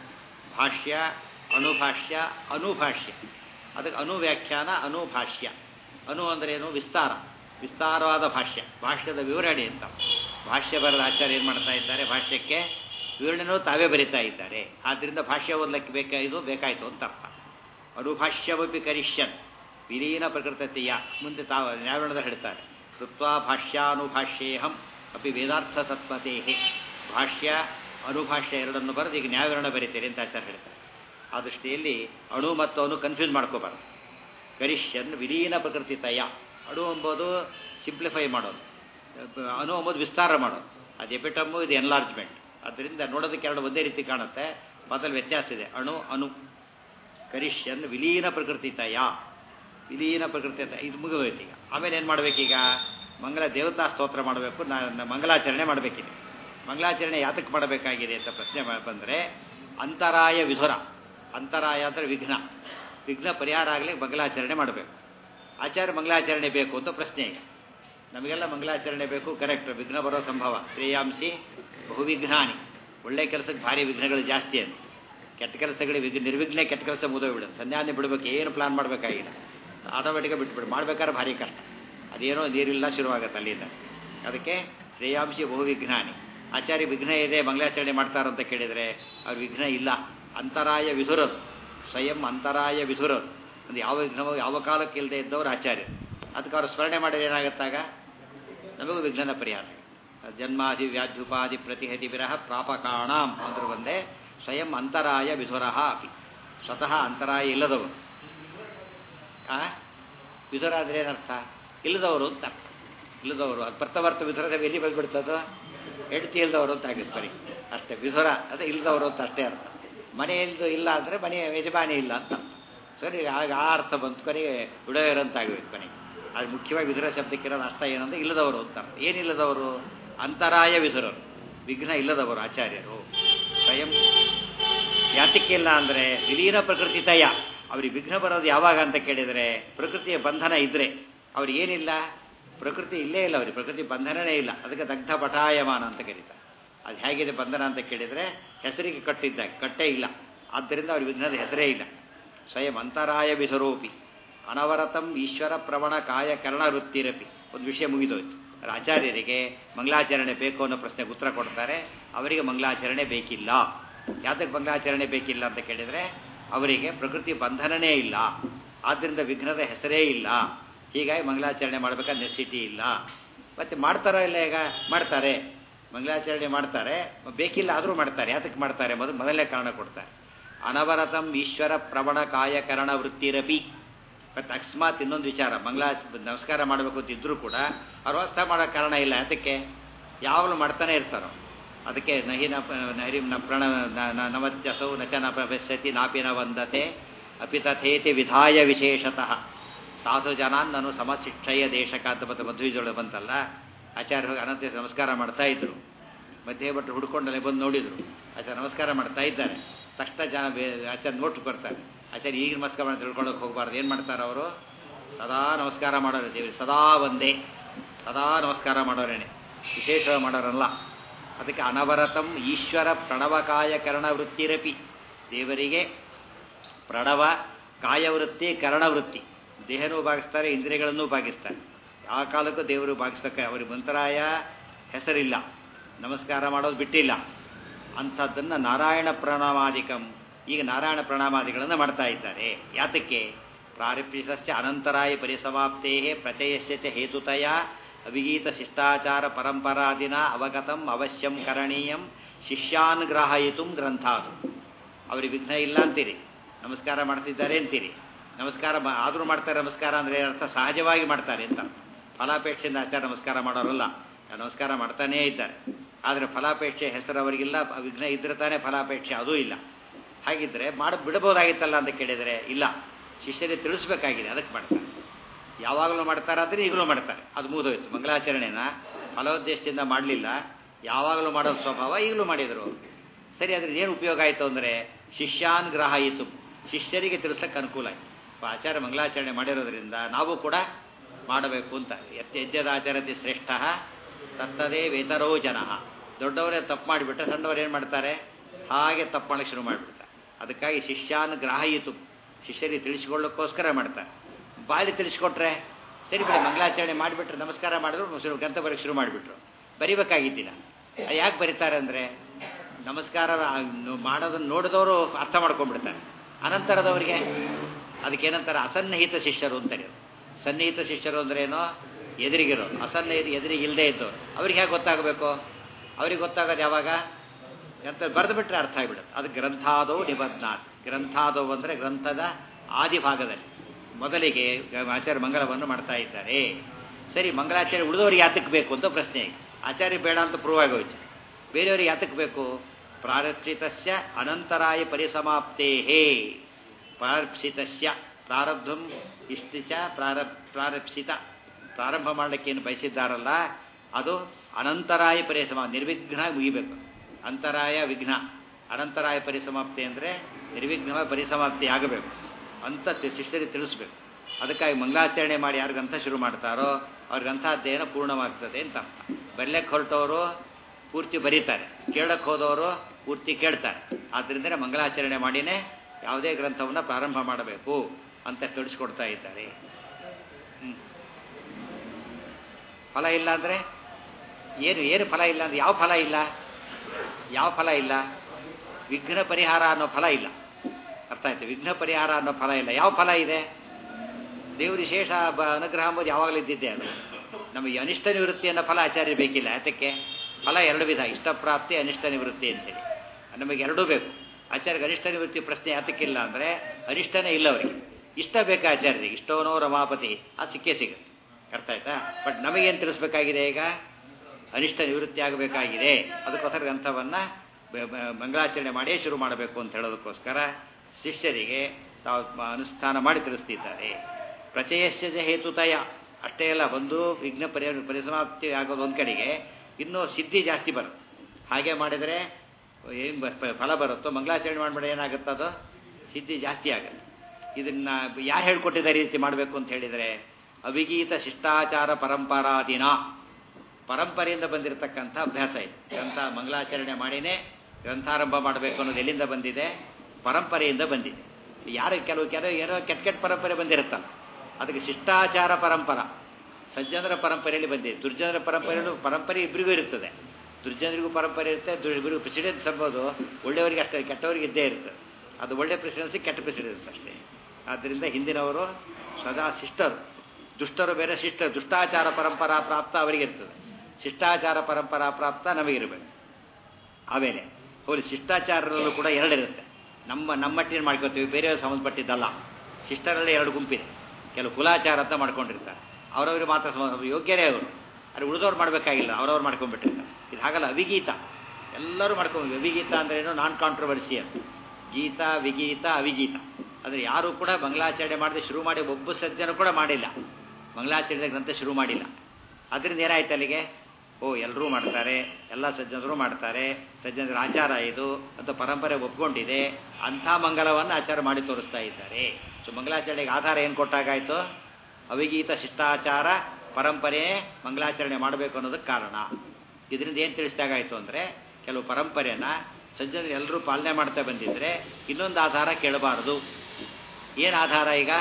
Speaker 1: ಭಾಷ್ಯ ಅನುಭಾಷ್ಯ ಅನುಭಾಷ್ಯ ಅದಕ್ಕೆ ಅನುವ್ಯಾಖ್ಯಾನ ಅನುಭಾಷ್ಯ ಅನು ಅಂದ್ರೆ ಏನು ವಿಸ್ತಾರ ವಿಸ್ತಾರವಾದ ಭಾಷ್ಯ ಭಾಷ್ಯದ ವಿವರಣೆ ಅಂತ ಭಾಷ್ಯ ಬರೆದ ಆಚಾರ್ಯ ಏನು ಮಾಡ್ತಾ ಇದ್ದಾರೆ ಭಾಷ್ಯಕ್ಕೆ ವಿವರಣೆನೂ ತಾವೇ ಬರಿತಾ ಇದ್ದಾರೆ ಆದ್ದರಿಂದ ಭಾಷ್ಯ ಓದಲಿಕ್ಕೆ ಬೇಕಾಯಿತು ಬೇಕಾಯಿತು ಅಂತ ಅರ್ಥ ಅನುಭಾಷ್ಯವಪಿ ಕರಿಷ್ಯನ್ ವಿಲೀನ ಪ್ರಕೃತತೆಯ ಮುಂದೆ ತಾವು ನ್ಯಾಯದಲ್ಲಿ ಹೇಳ್ತಾರೆ ಕೃತ್ವಾ ಭಾಷ್ಯಾನುಭಾಷ್ಯೇಹಂ ಅಪಿ ವೇದಾರ್ಥ ಸತ್ಪತೆ ಭಾಷ್ಯ ಅನುಭಾಷ್ಯ ಎರಡನ್ನು ಬರೆದು ಈಗ ನ್ಯಾಯವಿವರಣ ಬರೀತೀರಿ ಅಂತ ಆಚಾರ್ಯ ಹೇಳ್ತಾರೆ ಆ ದೃಷ್ಟಿಯಲ್ಲಿ ಅಣು ಮತ್ತು ಅಣು ಕನ್ಫ್ಯೂಸ್ ಮಾಡ್ಕೋಬಾರ್ದು ಕರಿಷ್ಯನ್ ವಿಲೀನ ಪ್ರಕೃತಿ ತಯ ಅಣು ಎಂಬುದು ಸಿಂಪ್ಲಿಫೈ ಮಾಡೋದು ಅಣು ಎಂಬುದು ವಿಸ್ತಾರ ಮಾಡೋದು ಅದು ಎಪಿಟಮ್ಮು ಇದು ಎನ್ಲಾರ್ಜ್ಮೆಂಟ್ ಅದರಿಂದ ನೋಡೋದಕ್ಕೆ ಎರಡು ಒಂದೇ ರೀತಿ ಕಾಣುತ್ತೆ ಮೊದಲು ವ್ಯತ್ಯಾಸ ಇದೆ ಅಣು ಅಣು ಕರಿಷ್ಯನ್ ವಿಲೀನ ಪ್ರಕೃತಿ ತಯ ವಿಲೀನ ಪ್ರಕೃತಿ ತಯ ಇದು ಮುಗಿದೋಯ್ತು ಈಗ ಆಮೇಲೆ ಏನು ಮಾಡಬೇಕೀಗ ಮಂಗಲ ದೇವತಾ ಸ್ತೋತ್ರ ಮಾಡಬೇಕು ನಾನು ಮಂಗಲಾಚರಣೆ ಮಾಡಬೇಕಿದೆ ಮಂಗಲಾಚರಣೆ ಯಾತಕ್ಕೆ ಮಾಡಬೇಕಾಗಿದೆ ಅಂತ ಪ್ರಶ್ನೆ ಬಂದರೆ ಅಂತರಾಯ ವಿಧುರ ಅಂತರಾಯ ಅಂದರೆ ವಿಘ್ನ ವಿಘ್ನ ಪರಿಹಾರ ಆಗಲಿ ಮಂಗಲಾಚರಣೆ ಮಾಡಬೇಕು ಆಚಾರ್ಯ ಮಂಗಲಾಚರಣೆ ಬೇಕು ಅಂತ ಪ್ರಶ್ನೆ ಈಗ ನಮಗೆಲ್ಲ ಮಂಗಲಾಚರಣೆ ಬೇಕು ಕರೆಕ್ಟ್ ವಿಘ್ನ ಬರೋ ಸಂಭವ ಶ್ರೇಯಾಂಸಿ ಬಹುವಿಘ್ನಾನಿ ಒಳ್ಳೆ ಕೆಲಸಕ್ಕೆ ಭಾರಿ ವಿಘ್ನಗಳು ಜಾಸ್ತಿ ಅಂತ ಕೆಟ್ಟ ಕೆಲಸಗಳಿಗೆ ವಿಘ್ನ ನಿರ್ವಿಘ್ನ ಕೆಟ್ಟ ಕೆಲಸ ಮುಗಿದೋಗ್ಬಿಡೋದು ಸಂಧ್ಯಾನೆ ಬಿಡಬೇಕು ಏನು ಪ್ಲಾನ್ ಮಾಡಬೇಕಾಗಿಲ್ಲ ಆಟೋಮೆಟಿಕಾಗಿ ಬಿಟ್ಬಿಡು ಮಾಡ್ಬೇಕಾದ್ರೆ ಭಾರಿ ಕಷ್ಟ ಅದೇನೋ ನೀರಿಲ್ಲ ಶುರುವಾಗುತ್ತೆ ಅಲ್ಲಿಂದ ಅದಕ್ಕೆ ಶ್ರೇಯಾಂಶಿ ಬಹುವಿಘ್ನಾನಿ ಆಚಾರ್ಯ ವಿಘ್ನ ಇದೆ ಮಂಗಲಾಚರಣೆ ಮಾಡ್ತಾರಂತ ಕೇಳಿದರೆ ಅವ್ರ ವಿಘ್ನ ಇಲ್ಲ ಅಂತರಾಯ ವಿಧುರರು ಸ್ವಯಂ ಅಂತರಾಯ ವಿಧುರರು ಒಂದು ಯಾವ ವಿಘ್ನ ಯಾವ ಕಾಲಕ್ಕೆ ಇಲ್ಲದೆ ಇದ್ದವರು ಆಚಾರ್ಯ ಅದಕ್ಕೆ ಅವ್ರು ಸ್ಮರಣೆ ಮಾಡಿದ್ರೆ ಏನಾಗುತ್ತಾಗ ನಮಗೂ ವಿಘ್ನನ ಪರಿಹಾರ ಜನ್ಮಾದಿ ವ್ಯಾಧ್ಯುಪಾದಿ ಪ್ರತಿಹತಿ ವಿರಹ ಪ್ರಾಪಕಾಣಾಂ ಅಂದ್ರು ಬಂದೆ ಸ್ವಯಂ ಅಂತರಾಯ ವಿಧುರಃ ಅಪಿ ಸ್ವತಃ ಅಂತರಾಯ ಇಲ್ಲದವರು ಆ ವಿಧುರ ಅಂದ್ರೆ ಏನರ್ಥ ಇಲ್ಲದವರು ಅಂತ ಅರ್ಥ ಇಲ್ಲದವರು ಅದು ಬರ್ತಬರ್ತ ವಿಧುರದ ಎಲ್ಲಿ ಬಂದ್ಬಿಡ್ತದೋ ಹೆಂಡತಿ ಇಲ್ಲದವರು ಅಂತ ಆಗುತ್ತೆ ಬರೀ ಅಷ್ಟೇ ವಿಧುರ ಅದೇ ಇಲ್ಲದವರು ಅಂತ ಅಷ್ಟೇ ಅರ್ಥ ಮನೆಯಲ್ಲದು ಇಲ್ಲ ಅಂದರೆ ಮನೆ ಯಜಮಾನಿ ಇಲ್ಲ ಅಂತ ಸರಿ ಆಗ ಆ ಅರ್ಥ ಬಂತು ಕೊನೆಗೆ ವಿಡೋಯರು ಅಂತ ಆಗೋಯ್ತು ಕೊನೆಗೆ ಅದು ಮುಖ್ಯವಾಗಿ ವಿಧುರ ಶಬ್ದಕ್ಕಿರೋದು ಅರ್ಥ ಏನಂದ್ರೆ ಇಲ್ಲದವರು ಅಂತ ಏನಿಲ್ಲದವರು ಅಂತರಾಯ ವಿಧುರರು ವಿಘ್ನ ಇಲ್ಲದವರು ಆಚಾರ್ಯರು ಸ್ವಯಂ ಯಾತಕ್ಕಿಲ್ಲ ಅಂದರೆ ವಿಲೀನ ಪ್ರಕೃತಿ ತಯ ಅವ್ರಿಗೆ ವಿಘ್ನ ಬರೋದು ಯಾವಾಗ ಅಂತ ಕೇಳಿದರೆ ಪ್ರಕೃತಿಯ ಬಂಧನ ಇದ್ರೆ ಅವ್ರಿಗೇನಿಲ್ಲ ಪ್ರಕೃತಿ ಇಲ್ಲೇ ಇಲ್ಲ ಅವ್ರಿಗೆ ಪ್ರಕೃತಿ ಬಂಧನನೇ ಇಲ್ಲ ಅದಕ್ಕೆ ದಗ್ಧ ಪಟಾಯಮಾನ ಅಂತ ಕರೀತಾರೆ ಅದು ಹೇಗಿದೆ ಬಂಧನ ಅಂತ ಕೇಳಿದರೆ ಹೆಸರಿಗೆ ಕಟ್ಟಿದ್ದಾಗ ಕಟ್ಟೇ ಇಲ್ಲ ಆದ್ದರಿಂದ ಅವ್ರ ವಿಘ್ನದ ಹೆಸರೇ ಇಲ್ಲ ಸ್ವಯಂ ಅಂತರಾಯ ವಿಧರೋಪಿ ಅನವರತಂ ಈಶ್ವರ ಪ್ರವಣ ಕಾಯ ಕರ್ಣ ವೃತ್ತಿರಪಿ ಒಂದು ವಿಷಯ ಮುಗಿದೋಯ್ತು ಆಚಾರ್ಯರಿಗೆ ಮಂಗಲಾಚರಣೆ ಬೇಕು ಅನ್ನೋ ಪ್ರಶ್ನೆಗೆ ಉತ್ತರ ಕೊಡ್ತಾರೆ ಅವರಿಗೆ ಮಂಗಲಾಚರಣೆ ಬೇಕಿಲ್ಲ ಯಾತಕ್ಕೆ ಮಂಗಲಾಚರಣೆ ಬೇಕಿಲ್ಲ ಅಂತ ಕೇಳಿದರೆ ಅವರಿಗೆ ಪ್ರಕೃತಿ ಬಂಧನನೇ ಇಲ್ಲ ಆದ್ದರಿಂದ ವಿಘ್ನದ ಹೆಸರೇ ಇಲ್ಲ ಹೀಗಾಗಿ ಮಂಗಲಾಚರಣೆ ಮಾಡಬೇಕಾದ ನೆಸಿಟಿ ಇಲ್ಲ ಮತ್ತೆ ಮಾಡ್ತಾರೋ ಇಲ್ಲ ಈಗ ಮಾಡ್ತಾರೆ ಮಂಗಲಾಚರಣೆ ಮಾಡ್ತಾರೆ ಬೇಕಿಲ್ಲ ಆದರೂ ಮಾಡ್ತಾರೆ ಯಾತಕ್ಕೆ ಮಾಡ್ತಾರೆ ಮೊದಲು ಮೊದಲನೇ ಕಾರಣ ಕೊಡ್ತಾರೆ ಅನವರತಂ ಈಶ್ವರ ಪ್ರವಣ ಕಾಯಕರಣ ವೃತ್ತಿರಪಿ ಮತ್ತು ಅಕಸ್ಮಾತ್ ಇನ್ನೊಂದು ವಿಚಾರ ಮಂಗಲಾ ನಮಸ್ಕಾರ ಮಾಡಬೇಕು ಅಂತ ಇದ್ರೂ ಕೂಡ ಅವ್ರು ವ್ಯವಸ್ಥೆ ಮಾಡೋ ಕಾರಣ ಇಲ್ಲ ಯಾತಕ್ಕೆ ಯಾವಾಗಲೂ ಮಾಡ್ತಾನೆ ಇರ್ತಾರೋ ಅದಕ್ಕೆ ನಹಿ ನ ನಹರಿ ನ ಪ್ರಣ ನವತ್ಯಸೌ ನಚ ನ ಪ್ರಪಶ್ಯತಿ ನಾಪಿನ ವಂದತೆ ಅಪಿ ತಥೇತಿ ವಿಧಾಯ ವಿಶೇಷತಃ ಸಾಧು ಜನಾನ್ ನಾನು ಸಮಶಿಕ್ಷಯ ದೇಶಕ ಅಂತ ಮತ್ತೆ ಮಧ್ವಿಜೊಳಗೆ ಬಂತಲ್ಲ ಆಚಾರ್ಯ ಹೋಗಿ ಅನಂತ ನಮಸ್ಕಾರ ಮಾಡ್ತಾ ಇದ್ರು ಮಧ್ಯೆ ಭಟ್ರು ಹುಡ್ಕೊಂಡಲ್ಲೇ ಬಂದು ನೋಡಿದ್ರು ಆಚಾರ್ಯ ನಮಸ್ಕಾರ ಮಾಡ್ತಾ ಇದ್ದಾರೆ ತಕ್ಷಣ ಜನ ಆಚಾರ್ಯ ನೋಟ್ ಬರ್ತಾರೆ ಆಚಾರ್ಯ ಈಗ ನಮಸ್ಕಾರ ಮಾಡಿ ತಿಳ್ಕೊಳ್ಳೋಕೆ ಹೋಗಬಾರ್ದು ಏನು ಮಾಡ್ತಾರೆ ಅವರು ಸದಾ ನಮಸ್ಕಾರ ಮಾಡೋರು ದೇವರಿಗೆ ಸದಾ ಒಂದೇ ಸದಾ ನಮಸ್ಕಾರ ಮಾಡೋರೇನೆ ವಿಶೇಷ ಮಾಡೋರಲ್ಲ ಅದಕ್ಕೆ ಅನವರತಂ ಈಶ್ವರ ಪ್ರಣವಕಾಯಕರಣ ವೃತ್ತಿರಪಿ ದೇವರಿಗೆ ಪ್ರಣವ ಕಾಯವೃತ್ತಿ ಕರಣವೃತ್ತಿ ದೇಹನೂ ಭಾಗಿಸ್ತಾರೆ ಇಂದ್ರಿಯಗಳನ್ನೂ ಭಾಗಿಸ್ತಾರೆ ಯಾವ ಕಾಲಕ್ಕೂ ದೇವರು ಭಾಗಿಸ್ತಕ್ಕ ಅವ್ರಿಗೆ ಮಂತ್ರಾಯ ಹೆಸರಿಲ್ಲ ನಮಸ್ಕಾರ ಮಾಡೋದು ಬಿಟ್ಟಿಲ್ಲ ಅಂಥದ್ದನ್ನು ನಾರಾಯಣ ಪ್ರಣಾಮಾದಿಕಂ ಈಗ ನಾರಾಯಣ ಪ್ರಣಾಮಾದಿಗಳನ್ನು ಮಾಡ್ತಾ ಇದ್ದಾರೆ ಯಾತಕ್ಕೆ ಪ್ರಾರಪ್ಯಸಸ್ಯ ಅನಂತರಾಯ ಪರಿಸಮಾಪ್ತೇ ಪ್ರಚಯಸ್ಯ ಚ ಹೇತುತಯ ಅವಿಗೀತ ಶಿಷ್ಟಾಚಾರ ಪರಂಪರಾದಿನ ಅವಗತಂ ಅವಶ್ಯಂ ಕರಣೀಯಂ ಶಿಷ್ಯಾನ್ ಗ್ರಾಹಯಿತು ಗ್ರಂಥಾದು ಅವ್ರಿಗೆ ವಿಘ್ನ ಇಲ್ಲ ಅಂತೀರಿ ನಮಸ್ಕಾರ ಮಾಡ್ತಿದ್ದಾರೆ ಅಂತೀರಿ ನಮಸ್ಕಾರ ಆದರೂ ಮಾಡ್ತಾರೆ ನಮಸ್ಕಾರ ಅಂದರೆ ಅರ್ಥ ಸಹಜವಾಗಿ ಮಾಡ್ತಾರೆ ಅಂತ ಫಲಾಪೇಕ್ಷೆಯಿಂದ ಆಚಾರ ನಮಸ್ಕಾರ ಮಾಡೋರಲ್ಲ ನಮಸ್ಕಾರ ಮಾಡ್ತಾನೇ ಇದ್ದಾರೆ ಆದರೆ ಫಲಾಪೇಕ್ಷೆ ಹೆಸರು ಅವರಿಗಿಲ್ಲ ವಿಘ್ನ ಇದ್ರೆ ತಾನೇ ಫಲಾಪೇಕ್ಷೆ ಅದೂ ಇಲ್ಲ ಹಾಗಿದ್ರೆ ಮಾಡಿ ಬಿಡಬಹುದಾಗಿತ್ತಲ್ಲ ಅಂತ ಕೇಳಿದರೆ ಇಲ್ಲ ಶಿಷ್ಯರಿಗೆ ತಿಳಿಸ್ಬೇಕಾಗಿದೆ ಅದಕ್ಕೆ ಮಾಡ್ತಾರೆ ಯಾವಾಗಲೂ ಮಾಡ್ತಾರಾದ್ರೆ ಈಗಲೂ ಮಾಡ್ತಾರೆ ಅದು ಮುಗಿದೋಯ್ತು ಮಂಗಳಾಚರಣೆನ ಫಲೋದ್ದೇಶದಿಂದ ಮಾಡಲಿಲ್ಲ ಯಾವಾಗಲೂ ಮಾಡೋ ಸ್ವಭಾವ ಈಗಲೂ ಮಾಡಿದರು ಸರಿ ಅದ್ರ ಏನು ಉಪಯೋಗ ಆಯಿತು ಅಂದರೆ ಶಿಷ್ಯಾನ್ ಗ್ರಹಾಯಿತು ಶಿಷ್ಯರಿಗೆ ತಿಳಿಸ್ಲಿಕ್ಕೆ ಅನುಕೂಲ ಆಯಿತು ಆಚಾರ್ಯ ಮಂಗಳಾಚರಣೆ ಮಾಡಿರೋದ್ರಿಂದ ನಾವು ಕೂಡ ಮಾಡಬೇಕು ಅಂತ ಎತ್ತ ಯಜ್ಞದಾಚರತಿ ಶ್ರೇಷ್ಠ ತತ್ತದೇ ವೇತರೋ ಜನ ದೊಡ್ಡವರೇ ತಪ್ಪು ಮಾಡಿಬಿಟ್ರೆ ಸಣ್ಣವರು ಏನು ಮಾಡ್ತಾರೆ ಹಾಗೆ ತಪ್ಪು ಮಾಡಕ್ಕೆ ಶುರು ಮಾಡಿಬಿಡ್ತಾರೆ ಅದಕ್ಕಾಗಿ ಶಿಷ್ಯಾನ್ ಗ್ರಾಹಯಿತು ಶಿಷ್ಯರಿಗೆ ತಿಳಿಸಿಕೊಳ್ಳೋಕ್ಕೋಸ್ಕರ ಮಾಡ್ತಾರೆ ಬಾಯಲ್ಲಿ ತಿಳಿಸ್ಕೊಟ್ರೆ ಸರಿ ಬಿಡಿ ಮಂಗಳಾಚರಣೆ ಮಾಡಿಬಿಟ್ರೆ ನಮಸ್ಕಾರ ಮಾಡಿದ್ರು ಶುರು ಗ್ರಂಥ ಬರೋಕ್ಕೆ ಶುರು ಮಾಡಿಬಿಟ್ರು ಬರಿಬೇಕಾಗಿದ್ದಿಲ್ಲ ಯಾಕೆ ಬರೀತಾರೆ ಅಂದರೆ ನಮಸ್ಕಾರ ಮಾಡೋದನ್ನು ನೋಡಿದವರು ಅರ್ಥ ಮಾಡ್ಕೊಂಡ್ಬಿಡ್ತಾರೆ ಅನಂತರದವರಿಗೆ ಅದಕ್ಕೇನಂತಾರೆ ಅಸನ್ನಿಹಿತ ಶಿಷ್ಯರು ಅಂತಾರೆ ಸನ್ನಿಹಿತ ಶಿಷ್ಯರು ಅಂದ್ರೇನೋ ಎದುರಿಗಿರೋ ಅಸನ್ನಿಹಿತ ಎದುರಿಗೆ ಇಲ್ಲದೆ ಇದ್ದವರು ಅವ್ರಿಗೆ ಹೇಗೆ ಗೊತ್ತಾಗಬೇಕು ಅವ್ರಿಗೆ ಗೊತ್ತಾಗೋದು ಯಾವಾಗ ಅಂತ ಬರೆದು ಬಿಟ್ರೆ ಅರ್ಥ ಆಗಿಬಿಡುತ್ತೆ ಅದು ಗ್ರಂಥಾದವು ನಿಬದ್ನಾಥ್ ಗ್ರಂಥಾದವು ಅಂದರೆ ಗ್ರಂಥದ ಆದಿ ಭಾಗದಲ್ಲಿ ಮೊದಲಿಗೆ ಆಚಾರ್ಯ ಮಂಗಳವನ್ನು ಮಾಡ್ತಾ ಇದ್ದಾರೆ ಸರಿ ಮಂಗಳಾಚಾರ್ಯ ಉಳಿದವರಿಗೆ ಯಾತಕ್ಕೆ ಬೇಕು ಅಂತ ಪ್ರಶ್ನೆ ಆಚಾರ್ಯ ಬೇಡ ಅಂತ ಪ್ರೂವ್ ಆಗೋಯ್ತು ಬೇರೆಯವರಿಗೆ ಯಾತಕ್ಕೆ ಬೇಕು ಪ್ರಾರಕ್ಷಿತಸ್ಯ ಅನಂತರಾಯ ಪರಿಸಮಾಪ್ತೇಹೇ ಪ್ರಾರಪ್ಸಿತಸ್ಯ ಪ್ರಾರಬ್ಧಂ ಇಷ್ಟಿಚ ಪ್ರಾರಬ್ ಪ್ರಾರಪ್ಸಿತ ಪ್ರಾರಂಭ ಮಾಡಲಿಕ್ಕೆ ಏನು ಬಯಸಿದ್ದಾರಲ್ಲ ಅದು ಅನಂತರಾಯ ಪರಿಸಮ ನಿರ್ವಿಘ್ನ ಮುಗಿಬೇಕು ಅಂತರಾಯ ವಿಘ್ನ ಅನಂತರಾಯ ಪರಿಸಮಾಪ್ತಿ ಅಂದರೆ ನಿರ್ವಿಘ್ನ ಪರಿಸಮಾಪ್ತಿ ಆಗಬೇಕು ಅಂತ ಶಿಷ್ಯರಿಗೆ ತಿಳಿಸ್ಬೇಕು ಅದಕ್ಕಾಗಿ ಮಂಗಳಾಚರಣೆ ಮಾಡಿ ಯಾರು ಗ್ರಂಥ ಶುರು ಮಾಡ್ತಾರೋ ಅವ್ರ ಗ್ರಂಥ ಅಧ್ಯಯನ ಪೂರ್ಣವಾಗ್ತದೆ ಅಂತ ಅರ್ಥ ಬರಲಿಕ್ಕೆ ಹೊರಟವರು ಪೂರ್ತಿ ಬರೀತಾರೆ ಕೇಳಕ್ಕೆ ಹೋದವರು ಪೂರ್ತಿ ಕೇಳ್ತಾರೆ ಆದ್ದರಿಂದ ಮಂಗಳಾಚರಣೆ ಮಾಡಿನೇ ಯಾವುದೇ ಗ್ರಂಥವನ್ನು ಪ್ರಾರಂಭ ಮಾಡಬೇಕು ಅಂತ ತಿಳಿಸ್ಕೊಡ್ತಾ ಇದ್ದಾರೆ ಫಲ ಇಲ್ಲ ಅಂದರೆ ಏನು ಏನು ಫಲ ಇಲ್ಲ ಅಂದರೆ ಯಾವ ಫಲ ಇಲ್ಲ ಯಾವ ಫಲ ಇಲ್ಲ ವಿಘ್ನ ಪರಿಹಾರ ಅನ್ನೋ ಫಲ ಇಲ್ಲ ಅರ್ಥ ಆಯ್ತು ವಿಘ್ನ ಪರಿಹಾರ ಅನ್ನೋ ಫಲ ಇಲ್ಲ ಯಾವ ಫಲ ಇದೆ ದೇವ್ರ ವಿಶೇಷ ಬ ಅನುಗ್ರಹ ಅಂಬೋದು ಯಾವಾಗಲೂ ಇದ್ದಿದ್ದೆ ಅದು ನಮಗೆ ಅನಿಷ್ಟ ನಿವೃತ್ತಿ ಅನ್ನೋ ಫಲ ಆಚಾರ್ಯ ಬೇಕಿಲ್ಲ ಯಾತಕ್ಕೆ ಫಲ ಎರಡು ವಿಧ ಇಷ್ಟಪ್ರಾಪ್ತಿ ಅನಿಷ್ಟ ನಿವೃತ್ತಿ ಅಂತೇಳಿ ನಮಗೆ ಎರಡೂ ಬೇಕು ಆಚಾರ್ಯಗೆ ಅನಿಷ್ಟ ನಿವೃತ್ತಿ ಪ್ರಶ್ನೆ ಯಾತಕ್ಕಿಲ್ಲ ಅಂದರೆ ಅನಿಷ್ಟನೇ ಇಲ್ಲ ಅವರಿಗೆ ಇಷ್ಟ ಬೇಕಾ ಆಚಾರ್ಯರಿಗೆ ಇಷ್ಟವನೋ ರಮಾಪತಿ ಅದು ಸಿಕ್ಕೇ ಸಿಗುತ್ತೆ ಅರ್ಥ ಆಯ್ತಾ ಬಟ್ ನಮಗೇನು ತಿಳಿಸ್ಬೇಕಾಗಿದೆ ಈಗ ಅನಿಷ್ಟ ನಿವೃತ್ತಿ ಆಗಬೇಕಾಗಿದೆ ಅದಕ್ಕೋಸ್ಕರ ಗ್ರಂಥವನ್ನು ಮಂಗಳಾಚರಣೆ ಮಾಡೇ ಶುರು ಮಾಡಬೇಕು ಅಂತ ಹೇಳೋದಕ್ಕೋಸ್ಕರ ಶಿಷ್ಯರಿಗೆ ತಾವು ಅನುಷ್ಠಾನ ಮಾಡಿ ತಿಳಿಸ್ತಿದ್ದಾರೆ ಪ್ರಚಯಸ್ಯ ಹೇತುತಯ ಅಷ್ಟೇ ಅಲ್ಲ ಒಂದು ವಿಘ್ನ ಪರಿ ಪರಿಸಮಾಪ್ತಿ ಆಗೋದು ಒಂದು ಕಡೆಗೆ ಇನ್ನೂ ಸಿದ್ಧಿ ಜಾಸ್ತಿ ಬರುತ್ತೆ ಹಾಗೆ ಮಾಡಿದರೆ ಏನು ಫಲ ಬರುತ್ತೋ ಮಂಗಳಾಚರಣೆ ಮಾಡಿಬಿಡ ಏನಾಗುತ್ತದೋ ಸಿದ್ಧಿ ಜಾಸ್ತಿ ಆಗುತ್ತೆ ಇದನ್ನ ಯಾರು ಹೇಳ್ಕೊಟ್ಟಿದ್ದಾರೆ ಈ ರೀತಿ ಮಾಡಬೇಕು ಅಂತ ಹೇಳಿದರೆ ಅವಿಗೀತ ಶಿಷ್ಟಾಚಾರ ಪರಂಪರಾ ದಿನ ಪರಂಪರೆಯಿಂದ ಬಂದಿರತಕ್ಕಂಥ ಅಭ್ಯಾಸ ಇದೆ ಗ್ರಂಥ ಮಂಗಳಾಚರಣೆ ಮಾಡಿನೇ ಗ್ರಂಥಾರಂಭ ಮಾಡಬೇಕು ಅನ್ನೋದು ಎಲ್ಲಿಂದ ಬಂದಿದೆ ಪರಂಪರೆಯಿಂದ ಬಂದಿದೆ ಯಾರು ಕೆಲವು ಕೆಲವು ಏನೋ ಕೆಟ್ಟ ಕೆಟ್ಟ ಪರಂಪರೆ ಬಂದಿರುತ್ತಲ್ಲ ಅದಕ್ಕೆ ಶಿಷ್ಟಾಚಾರ ಪರಂಪರ ಸಜ್ಜನರ ಪರಂಪರೆಯಲ್ಲಿ ಬಂದಿದೆ ದುರ್ಜನರ ಪರಂಪರೆಯಲ್ಲೂ ಪರಂಪರೆ ಇಬ್ಬರಿಗೂ ಇರುತ್ತದೆ ದುರ್ಜನರಿಗೂ ಪರಂಪರೆ ಇರುತ್ತೆ ದುರ್ಬರಿಗೂ ಪ್ರೆಸಿಡೆನ್ಸ್ ಎಂಬುದು ಒಳ್ಳೆಯವರಿಗೆ ಅಷ್ಟೇ ಕೆಟ್ಟವರಿಗೆ ಇದ್ದೇ ಇರ್ತದೆ ಅದು ಒಳ್ಳೆ ಪ್ರೆಸಿಡೆನ್ಸಿ ಕೆಟ್ಟ ಪ್ರೆಸಿಡೆನ್ಸ್ ಅಷ್ಟೇ ಆದ್ದರಿಂದ ಹಿಂದಿನವರು ಸದಾ ಶಿಷ್ಟರು ದುಷ್ಟರು ಬೇರೆ ಶಿಷ್ಟ ದುಷ್ಟಾಚಾರ ಪರಂಪರಾ ಪ್ರಾಪ್ತ ಅವರಿಗೆ ಇರ್ತದೆ ಶಿಷ್ಟಾಚಾರ ಪರಂಪರಾ ಪ್ರಾಪ್ತ ನಮಗಿರಬೇಕು ಆಮೇಲೆ ಹೋಲಿ ಶಿಷ್ಟಾಚಾರದಲ್ಲೂ ಕೂಡ ಎರಡಿರುತ್ತೆ ನಮ್ಮ ನಮ್ಮಟ್ಟಿನ ಮಾಡ್ಕೋತೀವಿ ಬೇರೆಯವ್ರು ಸಂಬಂಧಪಟ್ಟಿದ್ದಲ್ಲ ಶಿಷ್ಟರಲ್ಲಿ ಎರಡು ಗುಂಪಿದೆ ಕೆಲವು ಕುಲಾಚಾರ ಅಂತ ಮಾಡ್ಕೊಂಡಿರ್ತಾರೆ ಅವರವ್ರಿಗೆ ಮಾತ್ರ ಸಂಬಂಧ ಯೋಗ್ಯರೇ ಅವರು ಅದು ಉಳಿದವ್ರು ಮಾಡಬೇಕಾಗಿಲ್ಲ ಅವರವ್ರು ಮಾಡ್ಕೊಂಡ್ಬಿಟ್ಟಿರ್ತಾರೆ ಇದು ಹಾಗಲ್ಲ ಅವಿಗೀತ ಎಲ್ಲರೂ ಮಾಡ್ಕೊಂಡು ಅವಿಗೀತ ಅಂದ್ರೆ ಏನು ನಾನ್ ಕಾಂಟ್ರವರ್ಸಿ ಅಂತ ಗೀತ ವಿಗೀತ ಅವಿಗೀತ ಅಂದರೆ ಯಾರು ಕೂಡ ಮಂಗಳಾಚರಣೆ ಮಾಡದೆ ಶುರು ಮಾಡಿ ಒಬ್ಬ ಸಜ್ಜನ ಕೂಡ ಮಾಡಿಲ್ಲ ಮಂಗಳಾಚರಣೆ ಗ್ರಂಥ ಶುರು ಮಾಡಿಲ್ಲ ಅದರಿಂದ ಏನಾಯ್ತು ಅಲ್ಲಿಗೆ ಓ ಎಲ್ಲರೂ ಮಾಡ್ತಾರೆ ಎಲ್ಲ ಸಜ್ಜನರು ಮಾಡ್ತಾರೆ ಸಜ್ಜನರ ಆಚಾರ ಇದು ಅಂತ ಪರಂಪರೆ ಒಪ್ಕೊಂಡಿದೆ ಅಂಥ ಮಂಗಲವನ್ನು ಆಚಾರ ಮಾಡಿ ತೋರಿಸ್ತಾ ಇದ್ದಾರೆ ಸೊ ಮಂಗಲಾಚರಣೆಗೆ ಆಧಾರ ಏನು ಕೊಟ್ಟಾಗಾಯ್ತು ಅವಿಗೀತ ಶಿಷ್ಟಾಚಾರ ಪರಂಪರೆ ಮಂಗಲಾಚರಣೆ ಮಾಡಬೇಕು ಅನ್ನೋದಕ್ಕೆ ಕಾರಣ ಇದರಿಂದ ಏನು ತಿಳಿಸಿದಾಗಾಯ್ತು ಅಂದರೆ ಕೆಲವು ಪರಂಪರೆನ ಸಜ್ಜನರು ಎಲ್ಲರೂ ಪಾಲನೆ ಮಾಡ್ತಾ ಬಂದಿದ್ರೆ ಇನ್ನೊಂದು ಆಧಾರ ಕೇಳಬಾರದು ಏನು ಆಧಾರ ಈಗ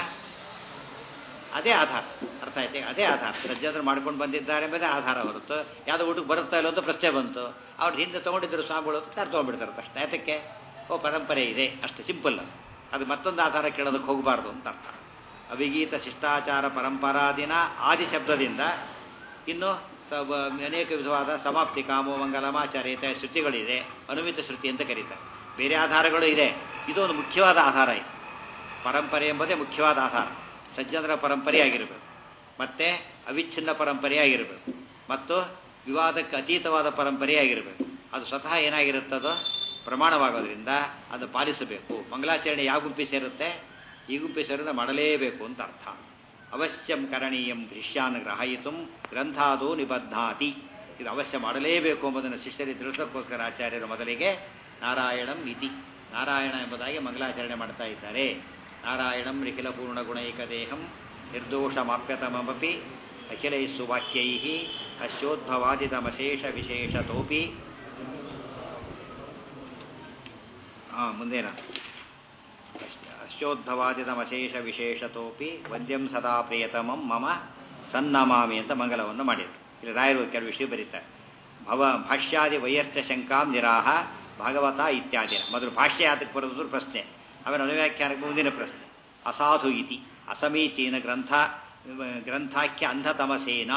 Speaker 1: ಅದೇ ಆಧಾರ ಅರ್ಥ ಆಯ್ತು ಅದೇ ಆಧಾರ ಸಜ್ಜನರು ಮಾಡ್ಕೊಂಡು ಬಂದಿದ್ದಾರೆ ಎಂಬುದೇ ಆಧಾರ ಹೊರತು ಯಾವುದೋ ಊಟಕ್ಕೆ ಬರುತ್ತಾ ಇಲ್ಲ ಅಂತ ಪ್ರಶ್ನೆ ಬಂತು ಅವ್ರು ಹಿಂದೆ ತೊಗೊಂಡಿದ್ರು ಸ್ವಾಮಿಗಳು ಅಂತ ತಾರು ತೊಗೊಂಡ್ಬಿಡ್ತಾರೆ ಅಷ್ಟೇ ಯಾತಕ್ಕೆ ಓ ಪರಂಪರೆ ಇದೆ ಅಷ್ಟೇ ಸಿಂಪಲ್ ಅದು ಅದು ಮತ್ತೊಂದು ಆಧಾರ ಕೇಳೋದಕ್ಕೆ ಹೋಗಬಾರ್ದು ಅಂತ ಅರ್ಥ ಅವಿಗೀತ ಶಿಷ್ಟಾಚಾರ ಪರಂಪರಾ ದಿನ ಆದಿ ಶಬ್ದದಿಂದ ಇನ್ನು ಸ ಅನೇಕ ವಿಧವಾದ ಸಮಾಪ್ತಿ ಕಾಮೋ ಮಂಗಲಮಾಚಾರ್ಯತೆ ಶ್ರುತಿಗಳಿದೆ ಅನುಮಿತ ಶ್ರುತಿ ಅಂತ ಕರೀತಾರೆ ಬೇರೆ ಆಧಾರಗಳು ಇದೆ ಇದು ಒಂದು ಮುಖ್ಯವಾದ ಆಧಾರ ಇದೆ ಪರಂಪರೆ ಎಂಬುದೇ ಮುಖ್ಯವಾದ ಆಧಾರ ಸಜ್ಜನರ ಪರಂಪರೆಯಾಗಿರಬೇಕು ಮತ್ತೆ ಅವಿಚ್ಛಿನ್ನ ಪರಂಪರೆಯಾಗಿರಬೇಕು ಮತ್ತು ವಿವಾದಕ್ಕೆ ಅತೀತವಾದ ಪರಂಪರೆಯಾಗಿರಬೇಕು ಅದು ಸ್ವತಃ ಏನಾಗಿರುತ್ತದೋ ಪ್ರಮಾಣವಾಗೋದ್ರಿಂದ ಅದು ಪಾಲಿಸಬೇಕು ಮಂಗಲಾಚರಣೆ ಯಾವ ಗುಂಪಿ ಸೇರುತ್ತೆ ಈ ಗುಂಪಿ ಸೇರಿದ ಮಾಡಲೇಬೇಕು ಅಂತ ಅರ್ಥ ಅವಶ್ಯಂ ಕರಣೀಯಂ ದೃಶ್ಯಾನ್ ಗ್ರಹಯಿತು ಗ್ರಂಥಾದೋ ನಿಬದ್ಧಾತಿ ಇದು ಅವಶ್ಯ ಮಾಡಲೇಬೇಕು ಎಂಬುದನ್ನು ಶಿಷ್ಯರಿಗೆ ತಿಳಿಸೋಕ್ಕೋಸ್ಕರ ಆಚಾರ್ಯರು ಮೊದಲಿಗೆ ನಾರಾಯಣಂ ಇತಿ ನಾರಾಯಣ ಎಂಬುದಾಗಿ ಮಂಗಲಾಚರಣೆ ಮಾಡ್ತಾ ಇದ್ದಾರೆ ನಾರಾಯಣಂ ನಿಖಿಲ ಪೂರ್ಣ ಗುಣೈಕ ದೇಹಂ ನಿರ್ದೋಷಮಾಪ್ಯತಮಪಿ ಅಖಿಲೈಸ್ಸು ವಾಕ್ಯೈ ಅಶ್ಯೋದ್ಭವಾದಿತಮಶೇಷ ವಿಶೇಷತೋಪಿ ಹಾಂ ಮುಂದೇನ ಅಶ್ಯೋದ್ಭವಾದಿತಮಶೇಷ ವಿಶೇಷತೋಪಿ ವಂದ್ಯಂ ಸದಾ ಪ್ರಿಯತಮಂ ಮಮ ಸನ್ನಮಾಮಿ ಅಂತ ಮಂಗಲವನ್ನು ಮಾಡಿದರು ಇಲ್ಲಿ ರಾಯರು ಕೆಲವು ವಿಷಯ ಬರೀತಾರೆ ಭವ ಭಾಷ್ಯಾದಿ ವೈಯರ್ಥ ಶಂಕಾಂ ನಿರಾಹ ಭಾಗವತ ಇತ್ಯಾದಿ ಮೊದಲು ಭಾಷ್ಯ ಯಾತಕ್ಕೆ ಬರೋದು ಪ್ರಶ್ನೆ ಆಮೇಲೆ ಅನುವ್ಯಾಖ್ಯಾನಕ್ಕೆ ಮುಂದಿನ ಪ್ರಶ್ನೆ ಅಸಾಧು ಇತಿ ಅಸಮೀಚೀನ ಗ್ರಂಥ ಗ್ರಂಥಾಖ್ಯ ಅಂಧತಮಸೇನ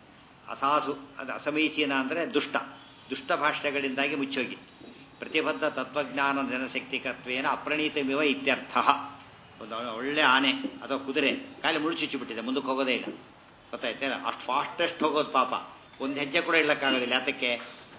Speaker 1: ಅಸಾಧು ಅದು ಅಸಮೀಚೀನ ಅಂದರೆ ದುಷ್ಟ ದುಷ್ಟ ಭಾಷ್ಯಗಳಿಂದಾಗಿ ಮುಚ್ಚೋಗಿತ್ತು ಪ್ರತಿಬದ್ಧ ತತ್ವಜ್ಞಾನ ಜನಶಕ್ತಿಕತ್ವೇನ ಅಪ್ರಣೀತಮಿವ ಇತ್ಯರ್ಥ ಒಂದು ಒಳ್ಳೆ ಆನೆ ಅಥವಾ ಕುದುರೆ ಕಾಲಿ ಮುಳು ಚುಚ್ಚಿಬಿಟ್ಟಿದೆ ಮುಂದಕ್ಕೆ ಹೋಗೋದೇ ಇಲ್ಲ ಗೊತ್ತಾಯ್ತೇನ ಅಷ್ಟು ಫಾಸ್ಟೆಸ್ಟ್ ಹೋಗೋದು ಪಾಪ ಒಂದು ಹೆಜ್ಜೆ ಕೂಡ ಇಲ್ಲಕ್ಕಾಗೋದಿಲ್ಲ ಯಾತಕ್ಕೆ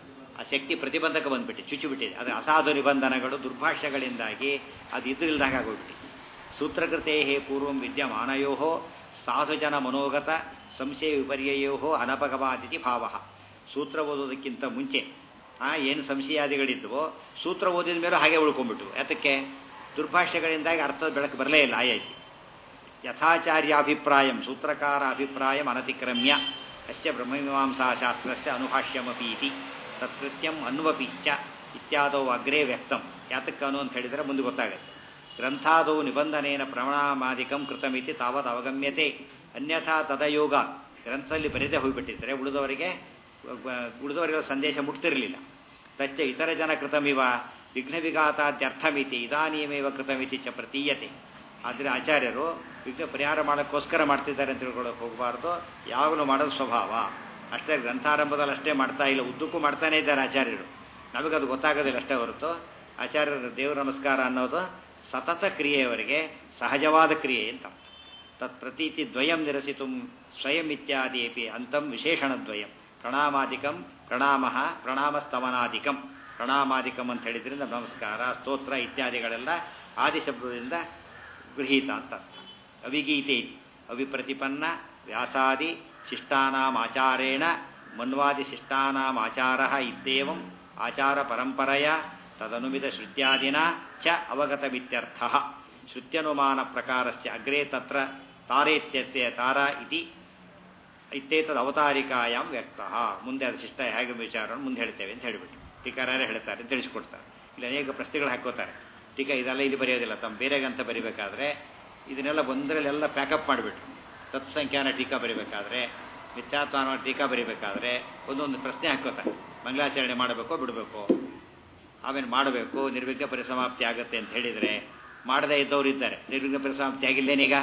Speaker 1: ಆ ಶಕ್ತಿ ಪ್ರತಿಬಂಧಕ ಬಂದ್ಬಿಟ್ಟು ಚುಚ್ಚಿಬಿಟ್ಟಿದೆ ಅದು ಅಸಾಧು ನಿಬಂಧನಗಳು ದುರ್ಭಾಷ್ಯಗಳಿಂದಾಗಿ ಅದು ಇದ್ರಿಲ್ದಾಗ ಆಗೋಗ್ಬಿಟ್ಟು ಸೂತ್ರಕೃತೆ ಪೂರ್ವಂ ವಿದ್ಯಮಾನಯೋ ಸಾಧುಜನ ಮನೋಗತ ಸಂಶಯ ವಿಪರ್ಯಯೋ ಅನಪಗವಾದಿತಿ ಭಾವ ಸೂತ್ರ ಓದೋದಕ್ಕಿಂತ ಮುಂಚೆ ಆ ಏನು ಸಂಶಯಾದಿಗಳಿದ್ವೋ ಸೂತ್ರ ಓದಿದ ಮೇಲೆ ಹಾಗೆ ಉಳ್ಕೊಂಡ್ಬಿಟ್ಟು ಯಾತಕ್ಕೆ ದುರ್ಭಾಷ್ಯಗಳಿಂದಾಗಿ ಅರ್ಥದ ಬೆಳಕು ಬರಲೇ ಇಲ್ಲ ಆಯಾಯ್ತು ಯಥಾಚಾರ್ಯಾಭಿಪ್ರಾಯಂ ಸೂತ್ರಕಾರ ಅಭಿಪ್ರಾಯಂ ಅನತಿಕ್ರಮ್ಯ ಅಸ್ಯ ಬ್ರಹ್ಮಮೀಮಾಂಸಾಶಾಸ್ತ್ರಸ್ಯ ಅನುಭಾಷ್ಯಮಪೀತಿ ತತ್ಕೃತ್ಯಂ ಅನ್ವಪಿ ಚ ಇತ್ಯಾದವು ಅಗ್ರೇ ವ್ಯಕ್ತಂ ಯಾತಕ್ಕನು ಅಂತ ಹೇಳಿದರೆ ಮುಂದೆ ಗೊತ್ತಾಗುತ್ತೆ ಗ್ರಂಥಾದವು ನಿಬಂಧನೇನ ಪ್ರಮಾಣಾಮಾದಿಕಂ ಕೃತಮಿತಿ ತಾವತ್ ಅವಗಮ್ಯತೆ ಅನ್ಯಥಾ ತದಯೋಗ ಗ್ರಂಥದಲ್ಲಿ ಬರೆದೇ ಹೋಗಿಬಿಟ್ಟಿದ್ರೆ ಉಳಿದವರಿಗೆ ಉಳಿದವರಿಗೆ ಸಂದೇಶ ಮುಟ್ತಿರಲಿಲ್ಲ ತಚ್ಚ ಇತರ ಜನ ಕೃತಮಿವ ವಿಘ್ನ ವಿಘಾತಾದ್ಯರ್ಥಮಿತಿ ಇದಾನಿಯಮೇವ ಕೃತಮಿತಿ ಚ ಪ್ರತೀಯತೆ ಆದರೆ ಆಚಾರ್ಯರು ವಿಘ್ನ ಪರಿಹಾರ ಮಾಡೋಕ್ಕೋಸ್ಕರ ಮಾಡ್ತಿದ್ದಾರೆ ಅಂತ ತಿಳ್ಕೊಳ್ಳೋಕೆ ಹೋಗಬಾರ್ದು ಯಾವಾಗಲೂ ಮಾಡೋದು ಸ್ವಭಾವ ಅಷ್ಟೇ ಗ್ರಂಥಾರಂಭದಲ್ಲಿ ಅಷ್ಟೇ ಮಾಡ್ತಾ ಇಲ್ಲ ಉದ್ದಕ್ಕೂ ಮಾಡ್ತಾನೇ ಇದ್ದಾರೆ ಆಚಾರ್ಯರು ನಮಗದು ಗೊತ್ತಾಗೋದಿಲ್ಲ ಅಷ್ಟೇ ಹೊರತು ಆಚಾರ್ಯರ ದೇವ ನಮಸ್ಕಾರ ಅನ್ನೋದು ಸತತ ಕ್ರಿಯೆಯವರಿಗೆ ಸಹಜವಾದ ಕ್ರಿಯೆ ಅಂತ ತತ್ ಪ್ರತೀತಿ ದ್ವಯಂ ನಿರಸಿತು ಸ್ವಯಂ ಇತ್ಯಾದಿಪಿ ಅಂತಂ ವಿಶೇಷಣದ್ವಯಂ ಪ್ರಣಾಮಾದಿಕಂ ಪ್ರಣಾಮ ಪ್ರಣಾಮಸ್ತವನಾದಿಕಂ ಪ್ರಣಾಮಾದಿಕಂ ಅಂತ ಹೇಳಿದ್ರಿಂದ ನಮಸ್ಕಾರ ಸ್ತೋತ್ರ ಇತ್ಯಾದಿಗಳೆಲ್ಲ ಆದಿಶಬ್ದದಿಂದ ಗೃಹೀತ ಅಂತ ಅರ್ಥ ಅವಿಗೀತೆ ಅವಿಪ್ರತಿಪನ್ನ ವ್ಯಾಸಾದಿ ಶಿಷ್ಟಾನಾಮಾಚಾರೇಣ ಮನ್ವಾದಿ ಶಿಷ್ಟಾನಾಮಾಚಾರ ಇತ್ಯೇವಂ ಆಚಾರ ಪರಂಪರೆಯ ತದನುಮಿತ ಶ್ರುತ್ಯಾದಿನ ಚ ಅವಗತಮಿತ್ಯರ್ಥ ಶ್ರುತ್ಯನುಮಾನ ಪ್ರಕಾರಸ್ಯ ಅಗ್ರೇ ತತ್ರ ತಾರೇತ್ಯತ್ಯ ತಾರ ಇತಿ ಇತ್ತೇತದ ಅವತಾರಿಕಾಯಾಮ್ ವ್ಯಕ್ತ ಮುಂದೆ ಅದು ಶಿಷ್ಟ ಹೇಗೆ ವಿಚಾರವನ್ನು ಮುಂದೆ ಹೇಳ್ತೇವೆ ಅಂತ ಹೇಳಿಬಿಟ್ಟು ಟೀಕಾರರೇ ಹೇಳ್ತಾರೆ ತಿಳಿಸ್ಕೊಡ್ತಾರೆ ಇಲ್ಲಿ ಅನೇಕ ಪ್ರಶ್ನೆಗಳು ಹಾಕೋತಾರೆ ಟೀಕಾ ಇದೆಲ್ಲ ಇಲ್ಲಿ ಬರೆಯೋದಿಲ್ಲ ತಮ್ಮ ಬೇರೆಗಂತ ಬರಿಬೇಕಾದ್ರೆ ಇದನ್ನೆಲ್ಲ ಒಂದರಲ್ಲೆಲ್ಲ ಪ್ಯಾಕಪ್ ಮಾಡಿಬಿಟ್ರು ತತ್ಸಂಖ್ಯಾನ ಟೀಕಾ ಬರಿಬೇಕಾದ್ರೆ ಮಿಥ್ಯಾತ್ವಾನ ಟೀಕಾ ಬರಿಬೇಕಾದ್ರೆ ಒಂದೊಂದು ಪ್ರಶ್ನೆ ಹಾಕೋತಾರೆ ಮಂಗಳಾಚರಣೆ ಮಾಡಬೇಕೋ ಬಿಡಬೇಕು ಆಮೇಲೆ ಮಾಡಬೇಕು ನಿರ್ವಿಘ್ನ ಪರಿಸಮಾಪ್ತಿ ಆಗುತ್ತೆ ಅಂತ ಹೇಳಿದರೆ ಮಾಡದೇ ಇದ್ದವರು ಇದ್ದಾರೆ ನಿರ್ವಿಘ್ನ ಪರಿಸಮಾಪ್ತಿ ಆಗಿಲ್ಲೇನೀಗ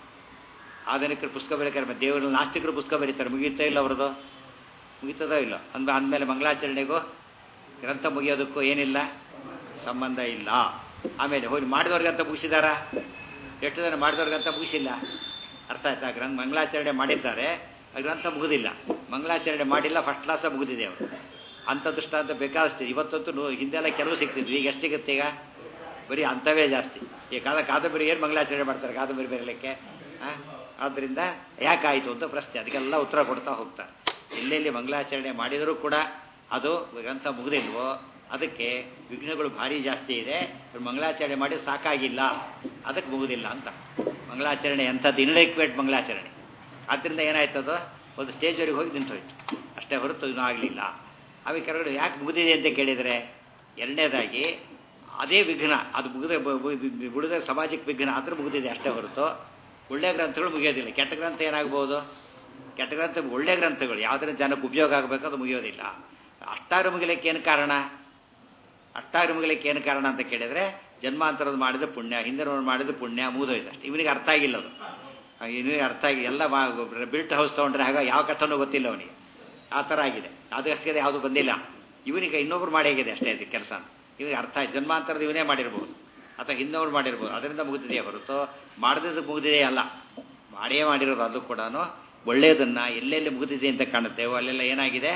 Speaker 1: ಆಧುನಿಕರು ಪುಸ್ತಕ ಬರೀತಾರೆ ದೇವರು ನಾಸ್ತಿಕರು ಪುಸ್ತಕ ಬರೀತಾರೆ ಮುಗಿಯುತ್ತಾ ಇಲ್ಲ ಅವ್ರದ್ದು ಮುಗಿತದೋ ಇಲ್ಲ ಅಂದ ಅಂದಮೇಲೆ ಮಂಗಳಾಚರಣೆಗೂ ಗ್ರಂಥ ಮುಗಿಯೋದಕ್ಕೂ ಏನಿಲ್ಲ ಸಂಬಂಧ ಇಲ್ಲ ಆಮೇಲೆ ಹೋಗಿ ಮಾಡಿದವ್ರಿಗಂತ ಮುಗಿಸಿದಾರ ಎಷ್ಟು ಜನ ಮಾಡಿದವ್ರಿಗಂತ ಮುಗಿಸಿಲ್ಲ ಅರ್ಥ ಆಯ್ತಾ ಗ್ರಂಥ ಮಂಗಳಾಚರಣೆ ಮಾಡಿದ್ದಾರೆ ಆ ಗ್ರಂಥ ಮುಗಿದಿಲ್ಲ ಮಂಗಳಾಚರಣೆ ಮಾಡಿಲ್ಲ ಫಸ್ಟ್ ಕ್ಲಾಸ ಮುಗಿದಿದೆ ಅವರು ಅಂಥ ದೃಷ್ಟಾಂತ ಬೇಕಾದಷ್ಟು ಇವತ್ತಂತೂ ನೂ- ಹಿಂದೆಲ್ಲ ಕೆಲವು ಸಿಗ್ತಿದ್ವಿ ಈಗ ಎಷ್ಟು ಸಿಗುತ್ತೆ ಈಗ ಬರೀ ಅಂಥವೇ ಜಾಸ್ತಿ ಈ ಕಾಲ ಕಾದಂಬರಿ ಏನು ಮಂಗಳಾಚರಣೆ ಮಾಡ್ತಾರೆ ಕಾದಂಬರಿ ಬರೀಲಿಕ್ಕೆ ಹಾಂ ಆದ್ದರಿಂದ ಯಾಕಾಯಿತು ಅಂತ ಪ್ರಶ್ನೆ ಅದಕ್ಕೆಲ್ಲ ಉತ್ತರ ಕೊಡ್ತಾ ಹೋಗ್ತಾರೆ ಎಲ್ಲೆಲ್ಲಿ ಮಂಗಳಾಚರಣೆ ಮಾಡಿದರೂ ಕೂಡ ಅದು ಗ್ರಂಥ ಮುಗಿದಿಲ್ವೋ ಅದಕ್ಕೆ ವಿಘ್ನಗಳು ಭಾರಿ ಜಾಸ್ತಿ ಇದೆ ಇವ್ರು ಮಂಗಳಾಚರಣೆ ಮಾಡಿ ಸಾಕಾಗಿಲ್ಲ ಅದಕ್ಕೆ ಮುಗುದಿಲ್ಲ ಅಂತ ಮಂಗಳಾಚರಣೆ ಎಂಥದ್ದು ಇನ್ಡೆಕ್ವೇಟ್ ಮಂಗಳಾಚರಣೆ ಆದ್ದರಿಂದ ಏನಾಯ್ತದು ಒಂದು ಸ್ಟೇಜ್ವರೆಗೆ ಹೋಗಿ ನಿಂತೋಯ್ತು ಅಷ್ಟೇ ಹೊರತು ಇನ್ನೂ ಆಗಲಿಲ್ಲ ಅవి ಕೆಳಗಡೆ ಯಾಕೆ ಮುಗಿದಿದೆ ಅಂತ ಕೇಳಿದರೆ ಎರಡನೇದಾಗಿ ಅದೇ ವಿಘ್ನ ಅದು ಮುಗಿದ ಉಳಿದ ಸಮಾಜಕ್ಕೆ ವಿಘ್ನ ಆದರೂ ಮುಗಿದಿದೆ ಅಷ್ಟೇ ಹೊರತು ಒಳ್ಳೆಯ ಗ್ರಂಥಗಳು ಮುಗಿಯೋದಿಲ್ಲ ಕೆಟ್ಟ ಗ್ರಂಥ ಏನಾಗ್ಬೋದು ಕೆಟ್ಟ ಗ್ರಂಥ ಒಳ್ಳೆಯ ಗ್ರಂಥಗಳು ಯಾವುದರಿಂದ ಜನಕ್ಕೆ ಉಪಯೋಗ ಆಗಬೇಕು ಅದು ಮುಗಿಯೋದಿಲ್ಲ ಅಷ್ಟಾರು ಮುಗಿಲಿಕ್ಕೆ ಏನು ಕಾರಣ ಅಷ್ಟಾರು ಮುಗಿಲಿಕ್ಕೆ ಏನು ಕಾರಣ ಅಂತ ಕೇಳಿದರೆ ಜನ್ಮಾಂತರದ ಮಾಡಿದ ಪುಣ್ಯ ಹಿಂದಿನವ್ರು ಮಾಡಿದ ಪುಣ್ಯ ಮುಗಿದೋಯ್ತು ಅಷ್ಟೇ ಇವನಿಗೆ ಅರ್ಥ ಆಗಿಲ್ಲ ಅದು ಇವನಿಗೆ ಅರ್ಥ ಆಗಿ ಎಲ್ಲ ಬಿಲ್ಟ್ ಹೌಸ್ ತೊಗೊಂಡ್ರೆ ಆಗ ಯಾವ ಕಥನೂ ಗೊತ್ತಿಲ್ಲ ಅವನಿಗೆ ಆ ಥರ ಆಗಿದೆ ಅದು ಅಷ್ಟೇ ಯಾವುದು ಬಂದಿಲ್ಲ ಇವನಿಗೆ ಇನ್ನೊಬ್ರು ಮಾಡಾಗಿದೆ ಅಷ್ಟೇ ಅದು ಕೆಲಸ ಇವನಿಗೆ ಅರ್ಥ ಆಯ್ತು ಜನ್ಮಾಂತರದ ಇವನೇ ಮಾಡಿರ್ಬೋದು ಅಥವಾ ಹಿಂದವ್ರು ಮಾಡಿರ್ಬೋದು ಅದರಿಂದ ಮುಗಿದಿದೆಯೇ ಹೊರತು ಮಾಡದಿದ್ದು ಮುಗಿದಿದೆ ಅಲ್ಲ ಮಾಡೇ ಮಾಡಿರೋದು ಅದು ಕೂಡ ಒಳ್ಳೆಯದನ್ನು ಎಲ್ಲೆಲ್ಲಿ ಮುಗಿದಿದೆ ಅಂತ ಕಾಣುತ್ತೇವೋ ಅಲ್ಲೆಲ್ಲ ಏನಾಗಿದೆ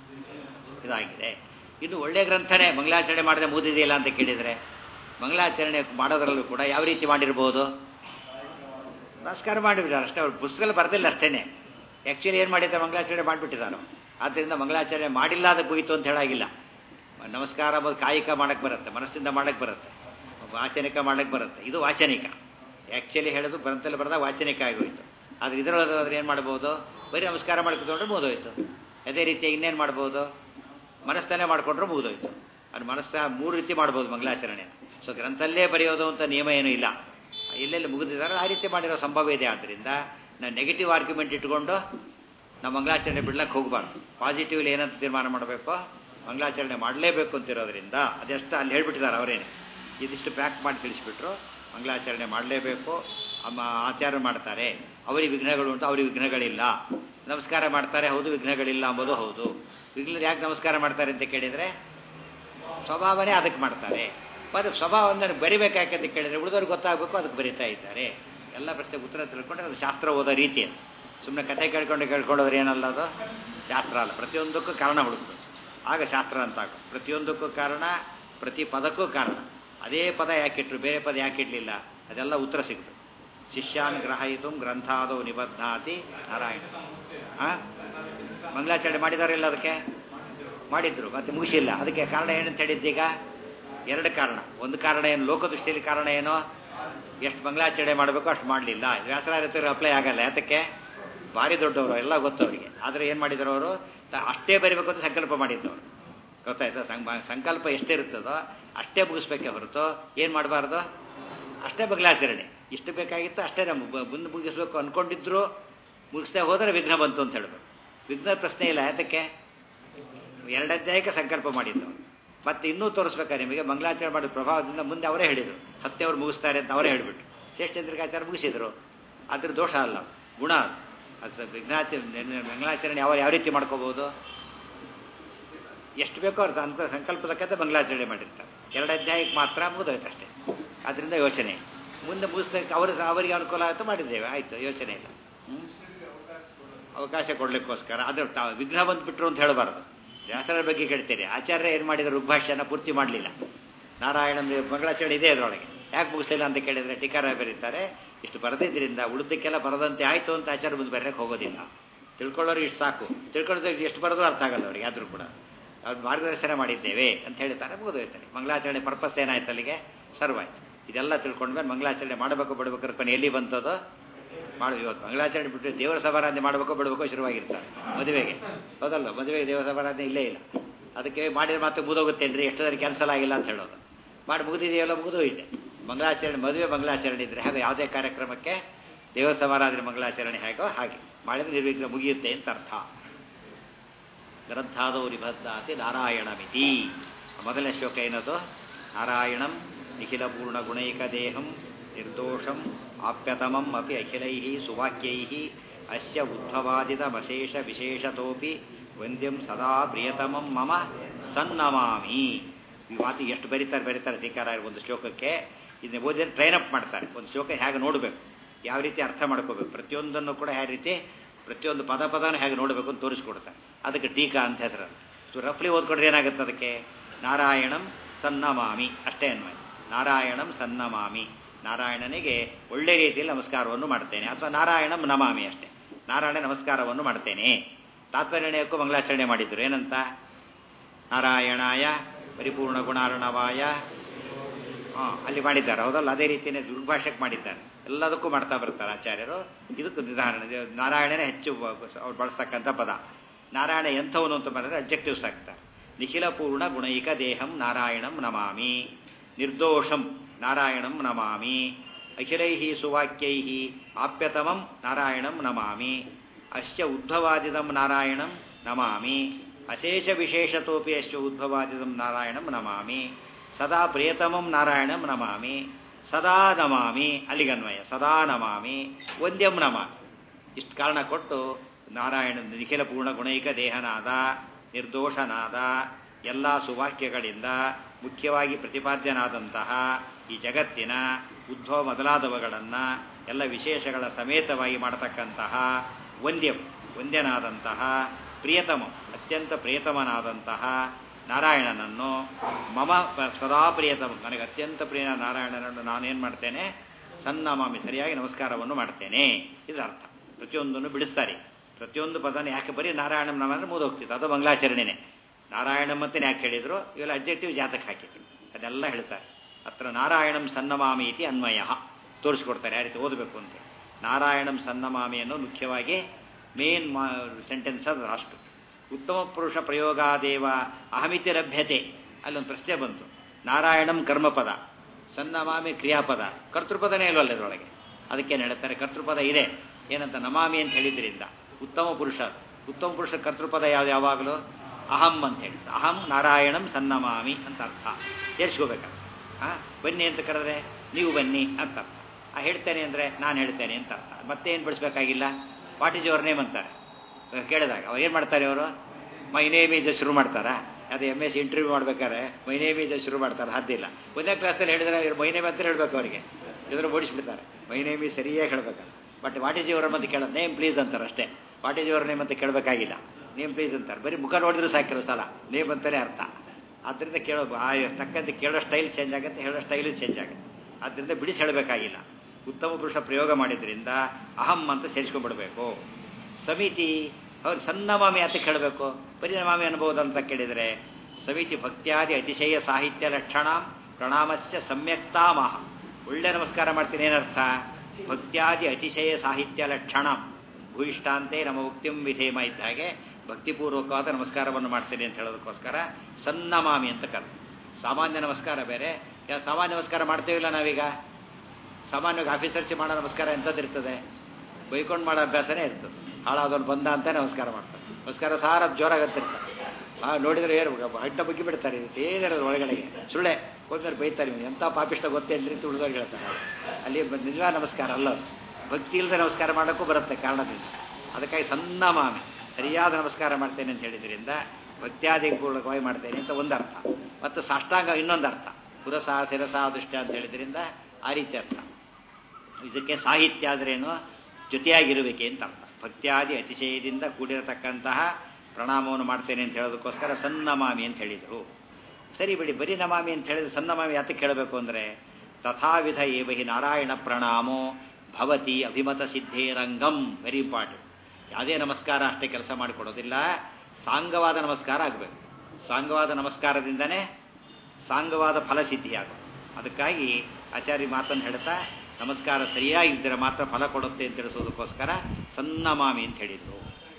Speaker 1: ಇದಾಗಿದೆ ಇದು ಒಳ್ಳೆಯ ಗ್ರಂಥನೇ ಮಂಗಳಾಚರಣೆ ಮಾಡದೆ ಮುಗಿದಿದೆಯಲ್ಲ ಅಂತ ಕೇಳಿದರೆ ಮಂಗಳಾಚರಣೆ ಮಾಡೋದರಲ್ಲೂ ಕೂಡ ಯಾವ ರೀತಿ ಮಾಡಿರ್ಬೋದು ನಮಸ್ಕಾರ ಮಾಡಿಬಿಟ್ಟಾರೆ ಅಷ್ಟೇ ಅವ್ರು ಪುಸ್ತಕದಲ್ಲಿ ಬರ್ದಿಲ್ಲ ಅಷ್ಟೇನೆ ಆ್ಯಕ್ಚುಲಿ ಏನು ಮಾಡಿದ್ದಾರೆ ಮಂಗಳಾಚರಣೆ ಮಾಡಿಬಿಟ್ಟಿದ್ದಾರೆ ಆದ್ದರಿಂದ ಮಂಗಳಾಚರಣೆ ಮಾಡಿಲ್ಲ ಅದಕ್ಕೆ ಹೋಯಿತು ಅಂತ ಹೇಳಾಗಿಲ್ಲ ನಮಸ್ಕಾರ ಅನ್ನೋದು ಕಾಯಿಕ ಮಾಡಕ್ಕೆ ಬರುತ್ತೆ ಮನಸ್ಸಿಂದ ಮಾಡಕ್ಕೆ ಬರುತ್ತೆ ವಾಚನಿಕ ಮಾಡಕ್ಕೆ ಬರುತ್ತೆ ಇದು ವಾಚನಿಕ ಆ್ಯಕ್ಚುಲಿ ಹೇಳೋದು ಗ್ರಂಥದಲ್ಲಿ ಬರೆದಾಗ ವಾಚನಿಕ ಆಗೋಯ್ತು ಆದರೆ ಇದರೊಳಗೆ ಆದ್ರೆ ಏನು ಮಾಡ್ಬೋದು ಬರೀ ನಮಸ್ಕಾರ ಮಾಡ್ಕೊಂಡ್ರೆ ಮುಗಿದೋಯ್ತು ಅದೇ ರೀತಿ ಇನ್ನೇನು ಮಾಡ್ಬೋದು ಮನಸ್ಸನ್ನೇ ಮಾಡಿಕೊಂಡ್ರೆ ಮುಗಿದೋಯ್ತು ಅದು ಮನಸ್ಸ ಮೂರು ರೀತಿ ಮಾಡ್ಬೋದು ಮಂಗಳಾಚರಣೆ ಸೊ ಗ್ರಂಥಲ್ಲೇ ಬರೆಯೋದು ಅಂತ ನಿಯಮ ಏನೂ ಇಲ್ಲ ಎಲ್ಲೆಲ್ಲಿ ಮುಗಿದಿದ್ದಾರೆ ಆ ರೀತಿ ಮಾಡಿರೋ ಸಂಭವ ಇದೆ ಆದ್ದರಿಂದ ನಾವು ನೆಗೆಟಿವ್ ಆರ್ಗ್ಯುಮೆಂಟ್ ಇಟ್ಕೊಂಡು ನಾವು ಮಂಗಳಾಚರಣೆ ಬಿಡ್ಲಕ್ಕೆ ಹೋಗಬಾರ್ದು ಪಾಸಿಟಿವ್ಲಿ ಏನಂತ ತೀರ್ಮಾನ ಮಾಡಬೇಕು ಮಂಗಳಾಚರಣೆ ಮಾಡಲೇಬೇಕು ಅಂತಿರೋದ್ರಿಂದ ಅದೆಷ್ಟು ಅಲ್ಲಿ ಹೇಳ್ಬಿಟ್ಟಿದ್ದಾರೆ ಅವರೇನೆ ಇದಿಷ್ಟು ಪ್ಯಾಕ್ ಮಾಡಿ ತಿಳಿಸ್ಬಿಟ್ರು ಮಂಗಳಾಚರಣೆ ಮಾಡಲೇಬೇಕು ಅಮ್ಮ ಆಚಾರ ಮಾಡ್ತಾರೆ ಅವರಿಗೆ ವಿಘ್ನಗಳು ಉಂಟು ಅವ್ರಿಗೆ ವಿಘ್ನಗಳಿಲ್ಲ ನಮಸ್ಕಾರ ಮಾಡ್ತಾರೆ ಹೌದು ವಿಘ್ನಗಳಿಲ್ಲ ಅಂಬೋದು ಹೌದು ವಿಘ್ನ ಯಾಕೆ ನಮಸ್ಕಾರ ಮಾಡ್ತಾರೆ ಅಂತ ಕೇಳಿದರೆ ಸ್ವಭಾವನೇ ಅದಕ್ಕೆ ಮಾಡ್ತಾರೆ ಮತ್ತು ಸ್ವಭಾವವನ್ನು ಬರಿಬೇಕಾಕೆ ಅಂತ ಕೇಳಿದರೆ ಉಳಿದವ್ರಿಗೆ ಗೊತ್ತಾಗಬೇಕು ಅದಕ್ಕೆ ಬರಿತಾ ಇದ್ದಾರೆ ಎಲ್ಲ ಪ್ರಶ್ನೆಗೆ ಉತ್ತರ ತಿಳ್ಕೊಂಡ್ರೆ ಅದು ಶಾಸ್ತ್ರ ಓದೋ ರೀತಿ ಅದು ಸುಮ್ಮನೆ ಕಥೆ ಕೇಳ್ಕೊಂಡು ಕೇಳ್ಕೊಂಡವ್ರು ಏನಲ್ಲ ಅದು ಶಾಸ್ತ್ರ ಅಲ್ಲ ಪ್ರತಿಯೊಂದಕ್ಕೂ ಕಾರಣ ಹುಡುಕಬೇಕು ಆಗ ಶಾಸ್ತ್ರ ಅಂತ ಆಗ ಪ್ರತಿಯೊಂದಕ್ಕೂ ಕಾರಣ ಪ್ರತಿ ಪದಕ್ಕೂ ಕಾರಣ ಅದೇ ಪದ ಯಾಕಿಟ್ರು ಬೇರೆ ಪದ ಯಾಕಿಡ್ಲಿಲ್ಲ ಅದೆಲ್ಲ ಉತ್ತರ ಸಿಗ್ತದೆ ಶಿಷ್ಯಾನ್ ಗ್ರಹಿತು ಗ್ರಂಥಾದವು ನಿಬದ್ಧಾತಿ ನಾರಾಯಣ ಆ ಮಂಗಳಾಚರಣೆ ಮಾಡಿದಾರಿಲ್ಲ ಅದಕ್ಕೆ ಮಾಡಿದ್ರು ಮತ್ತೆ ಮುಗಿಸಿಲ್ಲ ಅದಕ್ಕೆ ಕಾರಣ ಏನಂತ ಹೇಳಿದ್ದೀಗ ಎರಡು ಕಾರಣ ಒಂದು ಕಾರಣ ಏನು ಲೋಕದೃಷ್ಟಿಯಲ್ಲಿ ಕಾರಣ ಏನೋ ಎಷ್ಟು ಮಂಗಳಾಚರಣೆ ಮಾಡಬೇಕು ಅಷ್ಟು ಮಾಡಲಿಲ್ಲ ವ್ಯಾಸರಾಯತರು ಅಪ್ಲೈ ಆಗಲ್ಲ ಯಾತಕ್ಕೆ ಭಾರಿ ದೊಡ್ಡವರು ಎಲ್ಲ ಗೊತ್ತು ಅವರಿಗೆ ಆದರೆ ಏನು ಮಾಡಿದ್ರು ಅವರು ಅಷ್ಟೇ ಬರಿಬೇಕು ಅಂತ ಸಂಕಲ್ಪ ಮಾಡಿದ್ದವರು ಗೊತ್ತಾಯ್ತಾ ಸಂಕಲ್ಪ ಎಷ್ಟಿರುತ್ತದೋ ಅಷ್ಟೇ ಮುಗಿಸ್ಬೇಕೆ ಹೊರತು ಏನು ಮಾಡಬಾರ್ದು ಅಷ್ಟೇ ಮಂಗಳಾಚರಣೆ ಇಷ್ಟು ಬೇಕಾಗಿತ್ತು ಅಷ್ಟೇ ನಮ್ಮ ಮುಂದೆ ಮುಗಿಸ್ಬೇಕು ಅಂದ್ಕೊಂಡಿದ್ರು ಮುಗಿಸ್ದೆ ಹೋದರೆ ವಿಘ್ನ ಬಂತು ಅಂತ ಹೇಳಬೇಕು ವಿಘ್ನ ಪ್ರಶ್ನೆ ಇಲ್ಲ ಯಾತಕ್ಕೆ ಎರಡಧ್ಯಾಯಕ್ಕೆ ಸಂಕಲ್ಪ ಮಾಡಿದ್ದು ಮತ್ತೆ ಇನ್ನೂ ತೋರಿಸ್ಬೇಕಾ ನಿಮಗೆ ಮಂಗಳಾಚರಣೆ ಮಾಡಿದ ಪ್ರಭಾವದಿಂದ ಮುಂದೆ ಅವರೇ ಹೇಳಿದರು ಹತ್ತೆಯವರು ಮುಗಿಸ್ತಾರೆ ಅಂತ ಅವರೇ ಹೇಳಿಬಿಟ್ರು ಶ್ರೇಷ್ಠಚಂದ್ರಿಕಾಚಾರ ಮುಗಿಸಿದರು ಅದ್ರ ದೋಷ ಅಲ್ಲ ಗುಣ ಅದು ವಿಘ್ನಾಚರಣೆ ಮಂಗಳಾಚರಣೆ ಯಾವ ಯಾವ ರೀತಿ ಮಾಡ್ಕೋಬೋದು ಎಷ್ಟು ಬೇಕೋ ಅವ್ರ ಅಂತ ಸಂಕಲ್ಪದಕ್ಕಂತ ಮಂಗಳಾಚರಣೆ ಮಾಡಿರ್ತಾರೆ ಎರಡು ಅಧ್ಯಾಯಕ್ಕೆ ಮಾತ್ರ ಮುಗಿದೋಯ್ತು ಅಷ್ಟೇ ಅದರಿಂದ ಯೋಚನೆ ಮುಂದೆ ಮುಗಿಸ್ದಕ್ಕೆ ಅವರು ಅವರಿಗೆ ಅನುಕೂಲ ಆಯಿತು ಮಾಡಿದ್ದೇವೆ ಆಯಿತು ಯೋಚನೆ ಇಲ್ಲ ಅವಕಾಶ ಕೊಡ್ಲಿಕ್ಕೋಸ್ಕರ ಆದರೆ ತಾವು ವಿಘ್ನ ಬಂದುಬಿಟ್ರು ಅಂತ ಹೇಳಬಾರ್ದು ವ್ಯಾಸರ ಬಗ್ಗೆ ಕೇಳ್ತೀರಿ ಆಚಾರ್ಯ ಏನು ಮಾಡಿದ್ರು ಋಗ್ಭಾಷ್ಯನ ಪೂರ್ತಿ ಮಾಡಲಿಲ್ಲ ನಾರಾಯಣ ಮಂಗಳಾಚರಣೆ ಇದೆ ಅದರೊಳಗೆ ಯಾಕೆ ಮುಗಿಸ್ಲಿಲ್ಲ ಅಂತ ಕೇಳಿದರೆ ಟೀಕಾರ ಬರೀತಾರೆ ಇಷ್ಟು ಬರೆದಿದ್ದರಿಂದ ಉಳಿದಕ್ಕೆಲ್ಲ ಬರದಂತೆ ಆಯಿತು ಅಂತ ಆಚಾರ್ಯ ಮುಂದೆ ಬರೆಯಕ್ಕೆ ಹೋಗೋದಿಲ್ಲ ತಿಳ್ಕೊಳ್ಳೋರು ಇಷ್ಟು ಸಾಕು ತಿಳ್ಕೊಳ್ಳೋದು ಎಷ್ಟು ಬರೋದು ಅರ್ಥ ಆಗಲ್ಲ ಅವ್ರಿಗೆ ಆದರೂ ಕೂಡ ಅವ್ರು ಮಾರ್ಗದರ್ಶನ ಮಾಡಿದ್ದೇವೆ ಅಂತ ಹೇಳ್ತಾರೆ ಮುಗಿದೋಯ್ತಾರೆ ಮಂಗಳಾಚರಣೆ ಪರ್ಪಸ್ ಏನಾಯ್ತು ಅಲ್ಲಿಗೆ ಸರ್ವ್ ಆಯ್ತು ಇದೆಲ್ಲ ತಿಳ್ಕೊಂಡ್ಮೇಲೆ ಮಂಗಳಾಚರಣೆ ಮಾಡಬೇಕು ಬಿಡಬೇಕು ಕೊನೆ ಎಲ್ಲಿ ಬಂತದೋ ಮಾಡಿ ಇವತ್ತು ಮಂಗಳಾಚರಣೆ ಬಿಟ್ಟರೆ ದೇವರ ಸಭಾರಾಧನೆ ಮಾಡಬೇಕು ಬಿಡಬೇಕು ಶುರುವಾಗಿರ್ತಾರೆ ಮದುವೆಗೆ ಹೌದಲ್ಲ ಮದುವೆಗೆ ದೇವರ ಸಭಾರಾಧನೆ ಇಲ್ಲೇ ಇಲ್ಲ ಅದಕ್ಕೆ ಮಾಡಿದ್ರೆ ಮತ್ತೆ ಮುಗಿದೋಗುತ್ತೇನ್ರಿ ಎಷ್ಟೊಂದ್ರೆ ಕ್ಯಾನ್ಸಲ್ ಆಗಿಲ್ಲ ಅಂತ ಹೇಳೋದು ಮಾಡಿ ಮುಗಿದಿದೆಯಲ್ಲ ಮುಗಿದೋಗಿದೆ ಮಂಗಳಾಚರಣೆ ಮದುವೆ ಮಂಗಳಾಚರಣೆ ಇದ್ದರೆ ಹಾಗೆ ಯಾವುದೇ ಕಾರ್ಯಕ್ರಮಕ್ಕೆ ದೇವರ ಸಮಾರಾಧನೆ ಮಂಗಳಾಚರಣೆ ಹೇಗೋ ಹಾಗೆ ಮಾಡಿದ್ರೆ ನಿರ್ವಿಘ್ನ ಮುಗಿಯುತ್ತೆ ಅಂತ ಅರ್ಥ ಗ್ರಂಥಾದೋ ನಿಬದ್ಧಾತಿ ನಾರಾಯಣ ಮಿತಿ ಮೊದಲನೇ ಶ್ಲೋಕ ಏನದು ನಾರಾಯಣಂ ನಿಖಿಲ ಪೂರ್ಣ ಗುಣೈಕ ದೇಹಂ ನಿರ್ದೋಷಂ ಆಪ್ಯತಮಂ ಅಪಿ ಅಖಿಲೈ ಸುವಾಕ್ಯೈ ಅಸ್ಯ ಉದ್ಭವಾದಿತಮಶೇಷ ವಿಶೇಷತೋಪಿ ವಂದ್ಯಂ ಸದಾ ಪ್ರಿಯತಮಂ ಮಮ ಸನ್ನಮಾಮಿ ಈ ಮಾತು ಎಷ್ಟು ಬರೀತಾರೆ ಬರೀತಾರೆ ಟೀಕಾರ ಒಂದು ಶ್ಲೋಕಕ್ಕೆ ಇದನ್ನ ಓದಿದ್ರೆ ಟ್ರೈನ್ ಅಪ್ ಮಾಡ್ತಾರೆ ಒಂದು ಶ್ಲೋಕ ಹೇಗೆ ನೋಡಬೇಕು ಯಾವ ರೀತಿ ಅರ್ಥ ಮಾಡ್ಕೋಬೇಕು ಪ್ರತಿಯೊಂದನ್ನು ಕೂಡ ಯಾವ ರೀತಿ ಪ್ರತಿಯೊಂದು ಪದ ಪದನ ಹೇಗೆ ನೋಡಬೇಕು ಅಂತ ತೋರಿಸ್ಕೊಡ್ತಾರೆ ಅದಕ್ಕೆ ಟೀಕಾ ಅಂತ ಹೆಸರು ಸೊ ರಫ್ಲಿ ಓದ್ಕೊಂಡ್ರೆ ಏನಾಗುತ್ತೆ ಅದಕ್ಕೆ ನಾರಾಯಣಂ ಸನ್ನಮಾಮಿ ಅಷ್ಟೇ ಅನ್ವಯ ನಾರಾಯಣಂ ಸನ್ನಮಾಮಿ ನಾರಾಯಣನಿಗೆ ಒಳ್ಳೆ ರೀತಿಯಲ್ಲಿ ನಮಸ್ಕಾರವನ್ನು ಮಾಡ್ತೇನೆ ಅಥವಾ ನಾರಾಯಣಂ ನಮಾಮಿ ಅಷ್ಟೇ ನಾರಾಯಣ ನಮಸ್ಕಾರವನ್ನು ಮಾಡ್ತೇನೆ ತಾತ್ಪರ್ಯಕ್ಕೂ ಮಂಗಳಾಚರಣೆ ಮಾಡಿದ್ರು ಏನಂತ ನಾರಾಯಣಾಯ ಪರಿಪೂರ್ಣ ಗುಣಾರ್ಣವಾಯ ಹಾಂ ಅಲ್ಲಿ ಮಾಡಿದ್ದಾರೆ ಹೌದಲ್ಲ ಅದೇ ರೀತಿಯೇ ದುರ್ಭಾಷಕ್ಕೆ ಮಾಡಿದ್ದಾರೆ ಎಲ್ಲದಕ್ಕೂ ಮಾಡ್ತಾ ಬರ್ತಾರೆ ಆಚಾರ್ಯರು ಇದಕ್ಕೆ ನಿಧಾನ ನಾರಾಯಣನೇ ಹೆಚ್ಚು ಅವ್ರು ಬಳಸ್ತಕ್ಕಂಥ ಪದ ನಾರಾಯಣ ಎಂಥವನು ಅಂತ ಬರೆದ್ರೆ ಅಬ್ಜೆಕ್ಟಿವ್ಸ್ ಆಗ್ತಾರೆ ನಿಖಿಲ ಪೂರ್ಣ ಗುಣೈಕ ದೇಹಂ ನಾರಾಯಣಂ ನಮಾಮಿ ನಿರ್ದೋಷಂ ನಾರಾಯಣಂ ನಮಾಮಿ ಅಖಿಲೈ ಸುವಾಕ್ಯೈ ಆಪ್ಯತಮಂ ನಾರಾಯಣಂ ನಮಾಮಿ ಅಶ್ಚ ಉದ್ಭವಾದಿದಂ ನಾರಾಯಣಂ ನಮಾಮಿ ಅಶೇಷ ವಿಶೇಷತೋಪಿ ಅಶ್ಚ ಉದ್ಭವಾದಿದಂ ನಾರಾಯಣಂ ನಮಾಮಿ ಸದಾ ಪ್ರಿಯತಮಂ ನಾರಾಯಣಂ ನಮಾಮಿ ಸದಾ ನಮಾಮಿ ಅಲ್ಲಿಗನ್ವಯ ಸದಾ ನಮಾಮಿ ಒಂದ್ಯಂ ನಮಾಮಿ ಇಷ್ಟು ಕಾರಣ ಕೊಟ್ಟು ನಾರಾಯಣ ನಿಖಿಲ ಪೂರ್ಣ ಗುಣೈಕ ದೇಹನಾದ ನಿರ್ದೋಷನಾದ ಎಲ್ಲ ಸುವಾಕ್ಯಗಳಿಂದ ಮುಖ್ಯವಾಗಿ ಪ್ರತಿಪಾದ್ಯನಾದಂತಹ ಈ ಜಗತ್ತಿನ ಉದ್ಭವ ಮೊದಲಾದವುಗಳನ್ನು ಎಲ್ಲ ವಿಶೇಷಗಳ ಸಮೇತವಾಗಿ ಮಾಡತಕ್ಕಂತಹ ವಂದ್ಯಂ ವಂದ್ಯನಾದಂತಹ ಪ್ರಿಯತಮ ಅತ್ಯಂತ ಪ್ರಿಯತಮನಾದಂತಹ ನಾರಾಯಣನನ್ನು ಮಮ ಸದಾ ಪ್ರಿಯತಮ ನನಗೆ ಅತ್ಯಂತ ಪ್ರಿಯ ನಾರಾಯಣನನ್ನು ನಾನೇನು ಮಾಡ್ತೇನೆ ಸನ್ನಮಾಮಿ ಸರಿಯಾಗಿ ನಮಸ್ಕಾರವನ್ನು ಮಾಡ್ತೇನೆ ಇದರ ಅರ್ಥ ಪ್ರತಿಯೊಂದನ್ನು ಬಿಡಿಸ್ತಾರೆ ಪ್ರತಿಯೊಂದು ಪದನ ಯಾಕೆ ಬರೀ ನಾರಾಯಣಂ ನಾಮ ಅಂದ್ರೆ ಮುಗಿದೋಗ್ತಿತ್ತು ಅದು ಮಂಗಳಾಚರಣೆನೇ ನಾರಾಯಣಂ ಅಂತಲೇ ಯಾಕೆ ಹೇಳಿದ್ರು ಇವೆಲ್ಲ ಅಬ್ಜೆಕ್ಟಿವ್ ಜಾತಕ್ಕೆ ಹಾಕಿದ್ರು ಅದೆಲ್ಲ ಹೇಳ್ತಾರೆ ಹತ್ರ ನಾರಾಯಣಂ ಸನ್ನಮಾಮಿ ಇತಿ ಅನ್ವಯ ತೋರಿಸ್ಕೊಡ್ತಾರೆ ಯಾವ ರೀತಿ ಓದಬೇಕು ಅಂತ ನಾರಾಯಣಂ ಸನ್ನಮಾಮಿ ಅನ್ನೋ ಮುಖ್ಯವಾಗಿ ಮೇನ್ ಸೆಂಟೆನ್ಸ್ ಅದು ಅಷ್ಟು ಉತ್ತಮ ಪುರುಷ ಪ್ರಯೋಗಾದೇವ ಅಹಮಿತಿ ಲಭ್ಯತೆ ಅಲ್ಲೊಂದು ಪ್ರಶ್ನೆ ಬಂತು ನಾರಾಯಣಂ ಕರ್ಮಪದ ಸನ್ನಮಾಮಿ ಕ್ರಿಯಾಪದ ಕರ್ತೃಪದನೇ ಇಲ್ವಲ್ಲ ಇದರೊಳಗೆ ಅದಕ್ಕೇನು ಹೇಳ್ತಾರೆ ಕರ್ತೃಪದ ಇದೆ ಏನಂತ ನಮಾಮಿ ಅಂತ ಹೇಳಿದ್ರಿಂದ ಉತ್ತಮ ಪುರುಷ ಉತ್ತಮ ಪುರುಷ ಕರ್ತೃಪದ ಯಾವ್ದು ಯಾವಾಗಲೂ ಅಹಂ ಅಂತ ಹೇಳಿ ಅಹಂ ನಾರಾಯಣಂ ಸನ್ನಮಾಮಿ ಅಂತ ಅರ್ಥ ಸೇರಿಸ್ಕೋಬೇಕು ಆ ಬನ್ನಿ ಅಂತ ಕರೆದ್ರೆ ನೀವು ಬನ್ನಿ ಅಂತ ಅರ್ಥ ಆ ಹೇಳ್ತೇನೆ ಅಂದರೆ ನಾನು ಹೇಳ್ತೇನೆ ಅಂತ ಅರ್ಥ ಮತ್ತೆ ಏನು ಬಿಡಿಸ್ಬೇಕಾಗಿಲ್ಲ ವಾಟ್ ಇಸ್ ಯುವರ್ ನೇಮ್ ಅಂತಾರೆ ಕೇಳಿದಾಗ ಅವ್ರು ಏನು ಮಾಡ್ತಾರೆ ಅವರು ಮೈ ನೇಮ್ ಈಜ ಶುರು ಮಾಡ್ತಾರಾ ಅದು ಎಮ್ ಎಸ್ ಇಂಟರ್ವ್ಯೂ ಮಾಡ್ಬೇಕಾದ್ರೆ ಮೈ ನೇಮ್ ಈಜ ಶುರು ಮಾಡ್ತಾರೆ ಹದ್ದಿಲ್ಲ ಒಂದನೇ ಕ್ಲಾಸಲ್ಲಿ ಹೇಳಿದ್ರೆ ಮೈ ನೇಮ್ ಅಂತ ಹೇಳ್ಬೇಕು ಅವರಿಗೆ ಇದ್ರ ಓಡಿಸ್ಬಿಡ್ತಾರೆ ಮೈ ನೇಮ್ ಈ ಸರಿಯಾಗಿ ಹೇಳ್ಬೇಕಲ್ಲ ಬಟ್ ವಾಟ್ ಈಸ್ ಯುವರ್ ಅಂತ ಕೇಳೋದು ನೇಮ್ ಪ್ಲೀಸ್ ಅಂತಾರೆ ಅಷ್ಟೇ ವಾಟ್ ಈಸ್ ಯುವರ್ ನೇಮ್ ಅಂತ ಕೇಳಬೇಕಾಗಿಲ್ಲ ನೇಮ್ ಪ್ಲೀಸ್ ಅಂತಾರೆ ಬರೀ ಮುಖ ನೋಡಿದ್ರು ಸಾಕಿರೋ ಸಲ ನೇಮ್ ಅಂತಲೇ ಅರ್ಥ ಆದ್ದರಿಂದ ಕೇಳೋ ಆ ತಕ್ಕಂತೆ ಕೇಳೋ ಸ್ಟೈಲ್ ಚೇಂಜ್ ಆಗುತ್ತೆ ಹೇಳೋ ಸ್ಟೈಲು ಚೇಂಜ್ ಆಗುತ್ತೆ ಆದ್ದರಿಂದ ಬಿಡಿಸಿ ಹೇಳಬೇಕಾಗಿಲ್ಲ ಉತ್ತಮ ಪುರುಷ ಪ್ರಯೋಗ ಮಾಡಿದ್ರಿಂದ ಅಹಂ ಅಂತ ಸೇರಿಸ್ಕೊಂಡ್ಬಿಡ್ಬೇಕು ಸಮಿತಿ ಅವ್ರು ಸನ್ನಮಾಮಿ ಅಂತ ಕೇಳಬೇಕು ಪರಿಣಾಮಿ ಅನ್ಬೋದು ಅಂತ ಕೇಳಿದರೆ ಸಮಿತಿ ಭಕ್ತ್ಯಾದಿ ಅತಿಶಯ ಸಾಹಿತ್ಯ ಲಕ್ಷಣ ಪ್ರಣಾಮಸ್ಯ ಸಮ್ಯಕ್ತಾಮಹ ಒಳ್ಳೆ ನಮಸ್ಕಾರ ಮಾಡ್ತೀನಿ ಏನರ್ಥ ಭಕ್ತ್ಯಾದಿ ಅತಿಶಯ ಸಾಹಿತ್ಯ ಲಕ್ಷಣ ಭೂಯಿಷ್ಠಾಂತೆ ನಮ್ಮ ಮುಕ್ತಿಂ ವಿಧೇಮ ಇದ್ದ ಹಾಗೆ ಭಕ್ತಿಪೂರ್ವಕವಾದ ನಮಸ್ಕಾರವನ್ನು ಮಾಡ್ತೇನೆ ಅಂತ ಹೇಳೋದಕ್ಕೋಸ್ಕರ ಸನ್ನಮಾಮಿ ಅಂತ ಕರೆದು ಸಾಮಾನ್ಯ ನಮಸ್ಕಾರ ಬೇರೆ ಯಾ ಸಾಮಾನ್ಯ ನಮಸ್ಕಾರ ಮಾಡ್ತೇವಿಲ್ಲ ನಾವೀಗ ಸಾಮಾನ್ಯವಾಗಿ ಆಫೀಸರ್ಸಿ ಮಾಡೋ ನಮಸ್ಕಾರ ಎಂಥದ್ದಿರ್ತದೆ ಬೈಕೊಂಡು ಮಾಡೋ ಅಭ್ಯಾಸನೇ ಇರ್ತದೆ ಹಾಳಾದವ್ನು ಬಂದ ಅಂತ ನಮಸ್ಕಾರ ಮಾಡ್ತಾರೆ ನಮಸ್ಕಾರ ಸಾರ ಜೋರಾಗತ್ತಿರ್ತಾರೆ ಆ ನೋಡಿದ್ರೆ ಏನು ಹಟ್ಟ ಬಗ್ಗಿ ಬಿಡ್ತಾರೆ ಏನಿರೋದು ಒಳಗಡೆಗೆ ಸುಳ್ಳೆ ಹೋದ್ಮೇಲೆ ಬೈತಾರೆ ನೀವು ಎಂಥ ಪಾಪಿಷ್ಟ ಗೊತ್ತೇನ್ರಿ ಅಂತ ಉಳಿದವ್ರು ಹೇಳ್ತಾರೆ ಅಲ್ಲಿ ನಿಜವಾದ ನಮಸ್ಕಾರ ಅಲ್ಲ ಭಕ್ತಿ ಇಲ್ಲದೆ ನಮಸ್ಕಾರ ಮಾಡೋಕ್ಕೂ ಬರುತ್ತೆ ಕಾರಣದಿಂದ ಅದಕ್ಕಾಗಿ ಸಣ್ಣ ಮಾಮಿ ಸರಿಯಾದ ನಮಸ್ಕಾರ ಮಾಡ್ತೇನೆ ಅಂತ ಹೇಳಿದ್ರಿಂದ ಭಕ್ತ್ಯಾದಿ ಪೂರ್ವಕವಾಗಿ ಮಾಡ್ತೇನೆ ಅಂತ ಒಂದು ಅರ್ಥ ಮತ್ತು ಸಾಷ್ಟಾಂಗ ಇನ್ನೊಂದು ಅರ್ಥ ಪುರಸ ಶಿರಸ ದೃಷ್ಟ ಅಂತ ಹೇಳಿದ್ರಿಂದ ಆ ರೀತಿ ಅರ್ಥ ಇದಕ್ಕೆ ಸಾಹಿತ್ಯ ಆದ್ರೇನು ಜೊತೆಯಾಗಿರಬೇಕೆ ಅಂತ ಅರ್ಥ ಭಕ್ತ್ಯಾದಿ ಅತಿಶಯದಿಂದ ಕೂಡಿರತಕ್ಕಂತಹ ಪ್ರಣಾಮವನ್ನು ಮಾಡ್ತೇನೆ ಅಂತ ಹೇಳೋದಕ್ಕೋಸ್ಕರ ಸನ್ನಮಾಮಿ ಅಂತ ಹೇಳಿದರು ಸರಿ ಬಿಡಿ ಬರೀ ನಮಾಮಿ ಅಂತ ಹೇಳಿದ್ರೆ ಸನ್ನಮಾಮಿ ಯಾತಕ್ಕೆ ಹೇಳಬೇಕು ಅಂದರೆ ತಥಾವಿಧ ಏವ ಹಿ ನಾರಾಯಣ ಪ್ರಣಾಮೋ ಭವತಿ ಅಭಿಮತ ಸಿದ್ಧೇರಂಗಂ ವೆರಿ ಇಂಪಾರ್ಟೆಂಟ್ ಯಾವುದೇ ನಮಸ್ಕಾರ ಅಷ್ಟೇ ಕೆಲಸ ಮಾಡಿಕೊಡೋದಿಲ್ಲ ಸಾಂಗವಾದ ನಮಸ್ಕಾರ ಆಗಬೇಕು ಸಾಂಗವಾದ ನಮಸ್ಕಾರದಿಂದನೇ ಸಾಂಗವಾದ ಫಲಸಿದ್ಧಿಯಾಗುತ್ತೆ ಅದಕ್ಕಾಗಿ ಆಚಾರ್ಯ ಮಾತನ್ನು ಹೇಳ್ತಾ ನಮಸ್ಕಾರ ಸರಿಯಾಗಿದ್ದರೆ ಮಾತ್ರ ಫಲ ಕೊಡುತ್ತೆ ಅಂತ ತಿಳಿಸೋದಕ್ಕೋಸ್ಕರ ಸನ್ನಮಾಮಿ ಅಂತ ಹೇಳಿದರು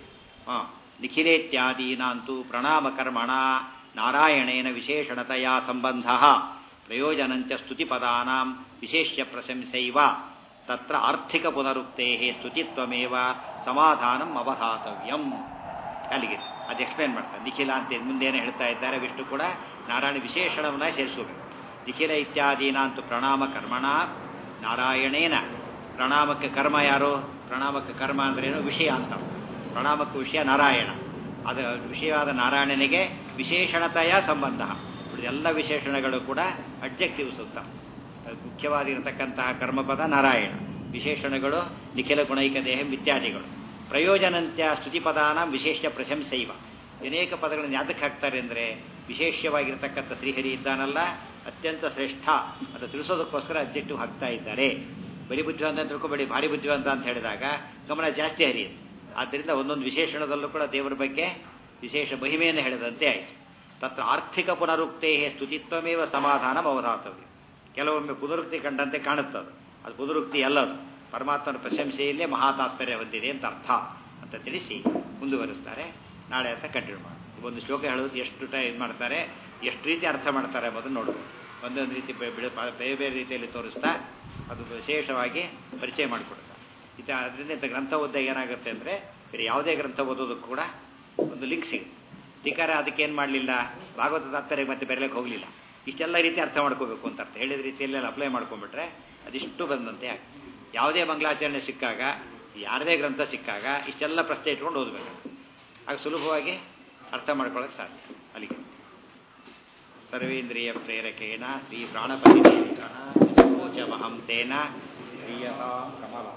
Speaker 1: ಹಾಂ ನಿಖಿಲೇತ್ಯಾದೀನಾಂತೂ ಪ್ರಣಾಮ ಕರ್ಮಣ ನಾರಾಯಣೇನ ವಿಶೇಷಣತೆಯ ಸಂಬಂಧ ಪ್ರಯೋಜನಂಚ ಸ್ತುತಿಪದಾನಾಂ ವಿಶೇಷ್ಯ ಪ್ರಶಂಸೈವ ತತ್ರ ಆರ್ಥಿಕ ಪುನರುಕ್ತೇ ಸ್ತುತಿತ್ವಮೇವ ಸಮಾಧಾನಂ ಅವಸಾತವ್ಯಂ ಅಲ್ಲಿಗೆ ಅದು ಎಕ್ಸ್ಪ್ಲೇನ್ ಮಾಡ್ತಾರೆ ನಿಖಿಲ ಅಂತ ಮುಂದೇನು ಹೇಳ್ತಾ ಇದ್ದಾರೆ ವಿಷ್ಣು ಕೂಡ ನಾರಾಯಣ ವಿಶೇಷಣವನ್ನ ಸೇರಿಸಬೇಕು ನಿಖಿಲ ಇತ್ಯಾದೀನಾಂತು ಪ್ರಣಾಮ ಕರ್ಮಣ ನಾರಾಯಣೇನ ಪ್ರಣಾಮಕ್ಕೆ ಕರ್ಮ ಯಾರು ಪ್ರಣಾಮಕ್ಕೆ ಕರ್ಮ ಅಂದ್ರೇನು ವಿಷಯ ಅಂತ ಪ್ರಣಾಮಕ್ಕೆ ವಿಷಯ ನಾರಾಯಣ ಅದು ವಿಷಯವಾದ ನಾರಾಯಣನಿಗೆ ವಿಶೇಷಣತೆಯ ಸಂಬಂಧ ಎಲ್ಲ ವಿಶೇಷಣಗಳು ಕೂಡ ಅಬ್ಜೆಕ್ಟಿವ್ಸ್ ಅಂತ ಮುಖ್ಯವಾಗಿರತಕ್ಕಂತಹ ಕರ್ಮಪದ ನಾರಾಯಣ ವಿಶೇಷಣಗಳು ನಿಖಿಲ ಗುಣೈಕ ದೇಹ ಇತ್ಯಾದಿಗಳು ಪ್ರಯೋಜನಂತ್ಯ ಸ್ತುತಿಪದಾನ ವಿಶೇಷ ಪ್ರಶಂಸೈವ ಅನೇಕ ಪದಗಳನ್ನು ಯಾತಕ್ಕೆ ಹಾಕ್ತಾರೆ ಅಂದರೆ ವಿಶೇಷವಾಗಿರ್ತಕ್ಕಂಥ ಶ್ರೀಹರಿ ಇದ್ದಾನಲ್ಲ ಅತ್ಯಂತ ಶ್ರೇಷ್ಠ ಅಂತ ತಿಳಿಸೋದಕ್ಕೋಸ್ಕರ ಅಬ್ಜೆಕ್ಟಿವ್ ಹಾಕ್ತಾ ಇದ್ದಾರೆ ಬರೀ ಬುದ್ಧಿವಂತ ಅಂತ ತಿಳ್ಕೊಬೇಡಿ ಭಾರಿ ಬುದ್ಧಿವಂತ ಅಂತ ಹೇಳಿದಾಗ ಗಮನ ಜಾಸ್ತಿ ಹರಿಯುತ್ತೆ ಆದ್ದರಿಂದ ಒಂದೊಂದು ವಿಶೇಷಣದಲ್ಲೂ ಕೂಡ ದೇವರ ಬಗ್ಗೆ ವಿಶೇಷ ಮಹಿಮೆಯನ್ನು ಹೇಳಿದಂತೆ ಆಯಿತು ತತ್ರ ಆರ್ಥಿಕ ಪುನರುಕ್ತೇ ಸ್ತುತಿತ್ವಮೇವ ಸಮಾಧಾನ ಅವಧಾತವ್ಯ ಕೆಲವೊಮ್ಮೆ ಪುನರುಕ್ತಿ ಕಂಡಂತೆ ಕಾಣುತ್ತದೆ ಅದು ಪುನರುಕ್ತಿ ಅಲ್ಲದು ಪರಮಾತ್ಮನ ಪ್ರಶಂಸೆಯಲ್ಲೇ ಮಹಾತಾತ್ಪರ್ಯ ಹೊಂದಿದೆ ಅಂತ ಅರ್ಥ ಅಂತ ತಿಳಿಸಿ ಮುಂದುವರಿಸ್ತಾರೆ ನಾಳೆ ಅಂತ ಕಂಟಿನ್ಯೂ ಮಾಡಿ ಒಂದು ಶ್ಲೋಕ ಹೇಳೋದು ಎಷ್ಟು ಟೈ ಇದು ಮಾಡ್ತಾರೆ ಎಷ್ಟು ರೀತಿ ಅರ್ಥ ಮಾಡ್ತಾರೆ ಎಂಬುದನ್ನು ನೋಡ್ಬೋದು ಒಂದೊಂದು ರೀತಿ ಬೇರೆ ಬೇರೆ ರೀತಿಯಲ್ಲಿ ತೋರಿಸ್ತಾ ಅದು ವಿಶೇಷವಾಗಿ ಪರಿಚಯ ಮಾಡಿಕೊಡ್ತಾರೆ ಇದು ಅದರಿಂದ ಇಂಥ ಗ್ರಂಥ ಓದಿದಾಗ ಏನಾಗುತ್ತೆ ಅಂದರೆ ಬೇರೆ ಯಾವುದೇ ಗ್ರಂಥ ಓದೋದಕ್ಕೂ ಕೂಡ ಒಂದು ಲಿಂಕ್ ಸಿಗುತ್ತೆ ಧಿಕಾರ ಅದಕ್ಕೆ ಏನು ಮಾಡಲಿಲ್ಲ ಭಾಗವತ ತಾತ್ಪರ್ಯ ಮತ್ತೆ ಬೆರಲಿಕ್ಕೆ ಹೋಗಲಿಲ್ಲ ಇಷ್ಟೆಲ್ಲ ರೀತಿ ಅರ್ಥ ಮಾಡ್ಕೋಬೇಕು ಅಂತ ಅರ್ಥ ಹೇಳಿದ ರೀತಿಯಲ್ಲೆಲ್ಲ ಅಪ್ಲೈ ಮಾಡ್ಕೊಂಡ್ಬಿಟ್ರೆ ಅದಿಷ್ಟು ಬಂದಂತೆ ಆಗ್ತದೆ ಯಾವುದೇ ಮಂಗಳಾಚರಣೆ ಸಿಕ್ಕಾಗ ಯಾರದೇ ಗ್ರಂಥ ಸಿಕ್ಕಾಗ ಇಷ್ಟೆಲ್ಲ ಪ್ರಶ್ನೆ ಇಟ್ಕೊಂಡು ಓದಬೇಕು ಆಗ ಸುಲಭವಾಗಿ ಅರ್ಥ ಮಾಡ್ಕೊಳ್ಳೋಕೆ ಸಾಧ್ಯ ಅಲ್ಲಿಗೆ ಸರ್ವೇಂದ್ರಿಯ ಪ್ರೇರಕೇಣ ಶ್ರೀ ಪ್ರಾಣಪತಿ ಮೋಚಮಹಂ ತೇನ ಪ್ರಿಯತಾ ಕಮಲ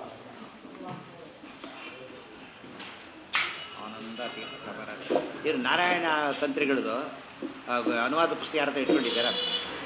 Speaker 1: ಆನಂದ ತೀರ್ಥವರ ಇವರು ನಾರಾಯಣ ತಂತ್ರಿಗಳದು ಅನುವಾದ ಪುಸ್ತಕ ಯಾರ ಇಟ್ಕೊಂಡಿದ್ದಾರಾ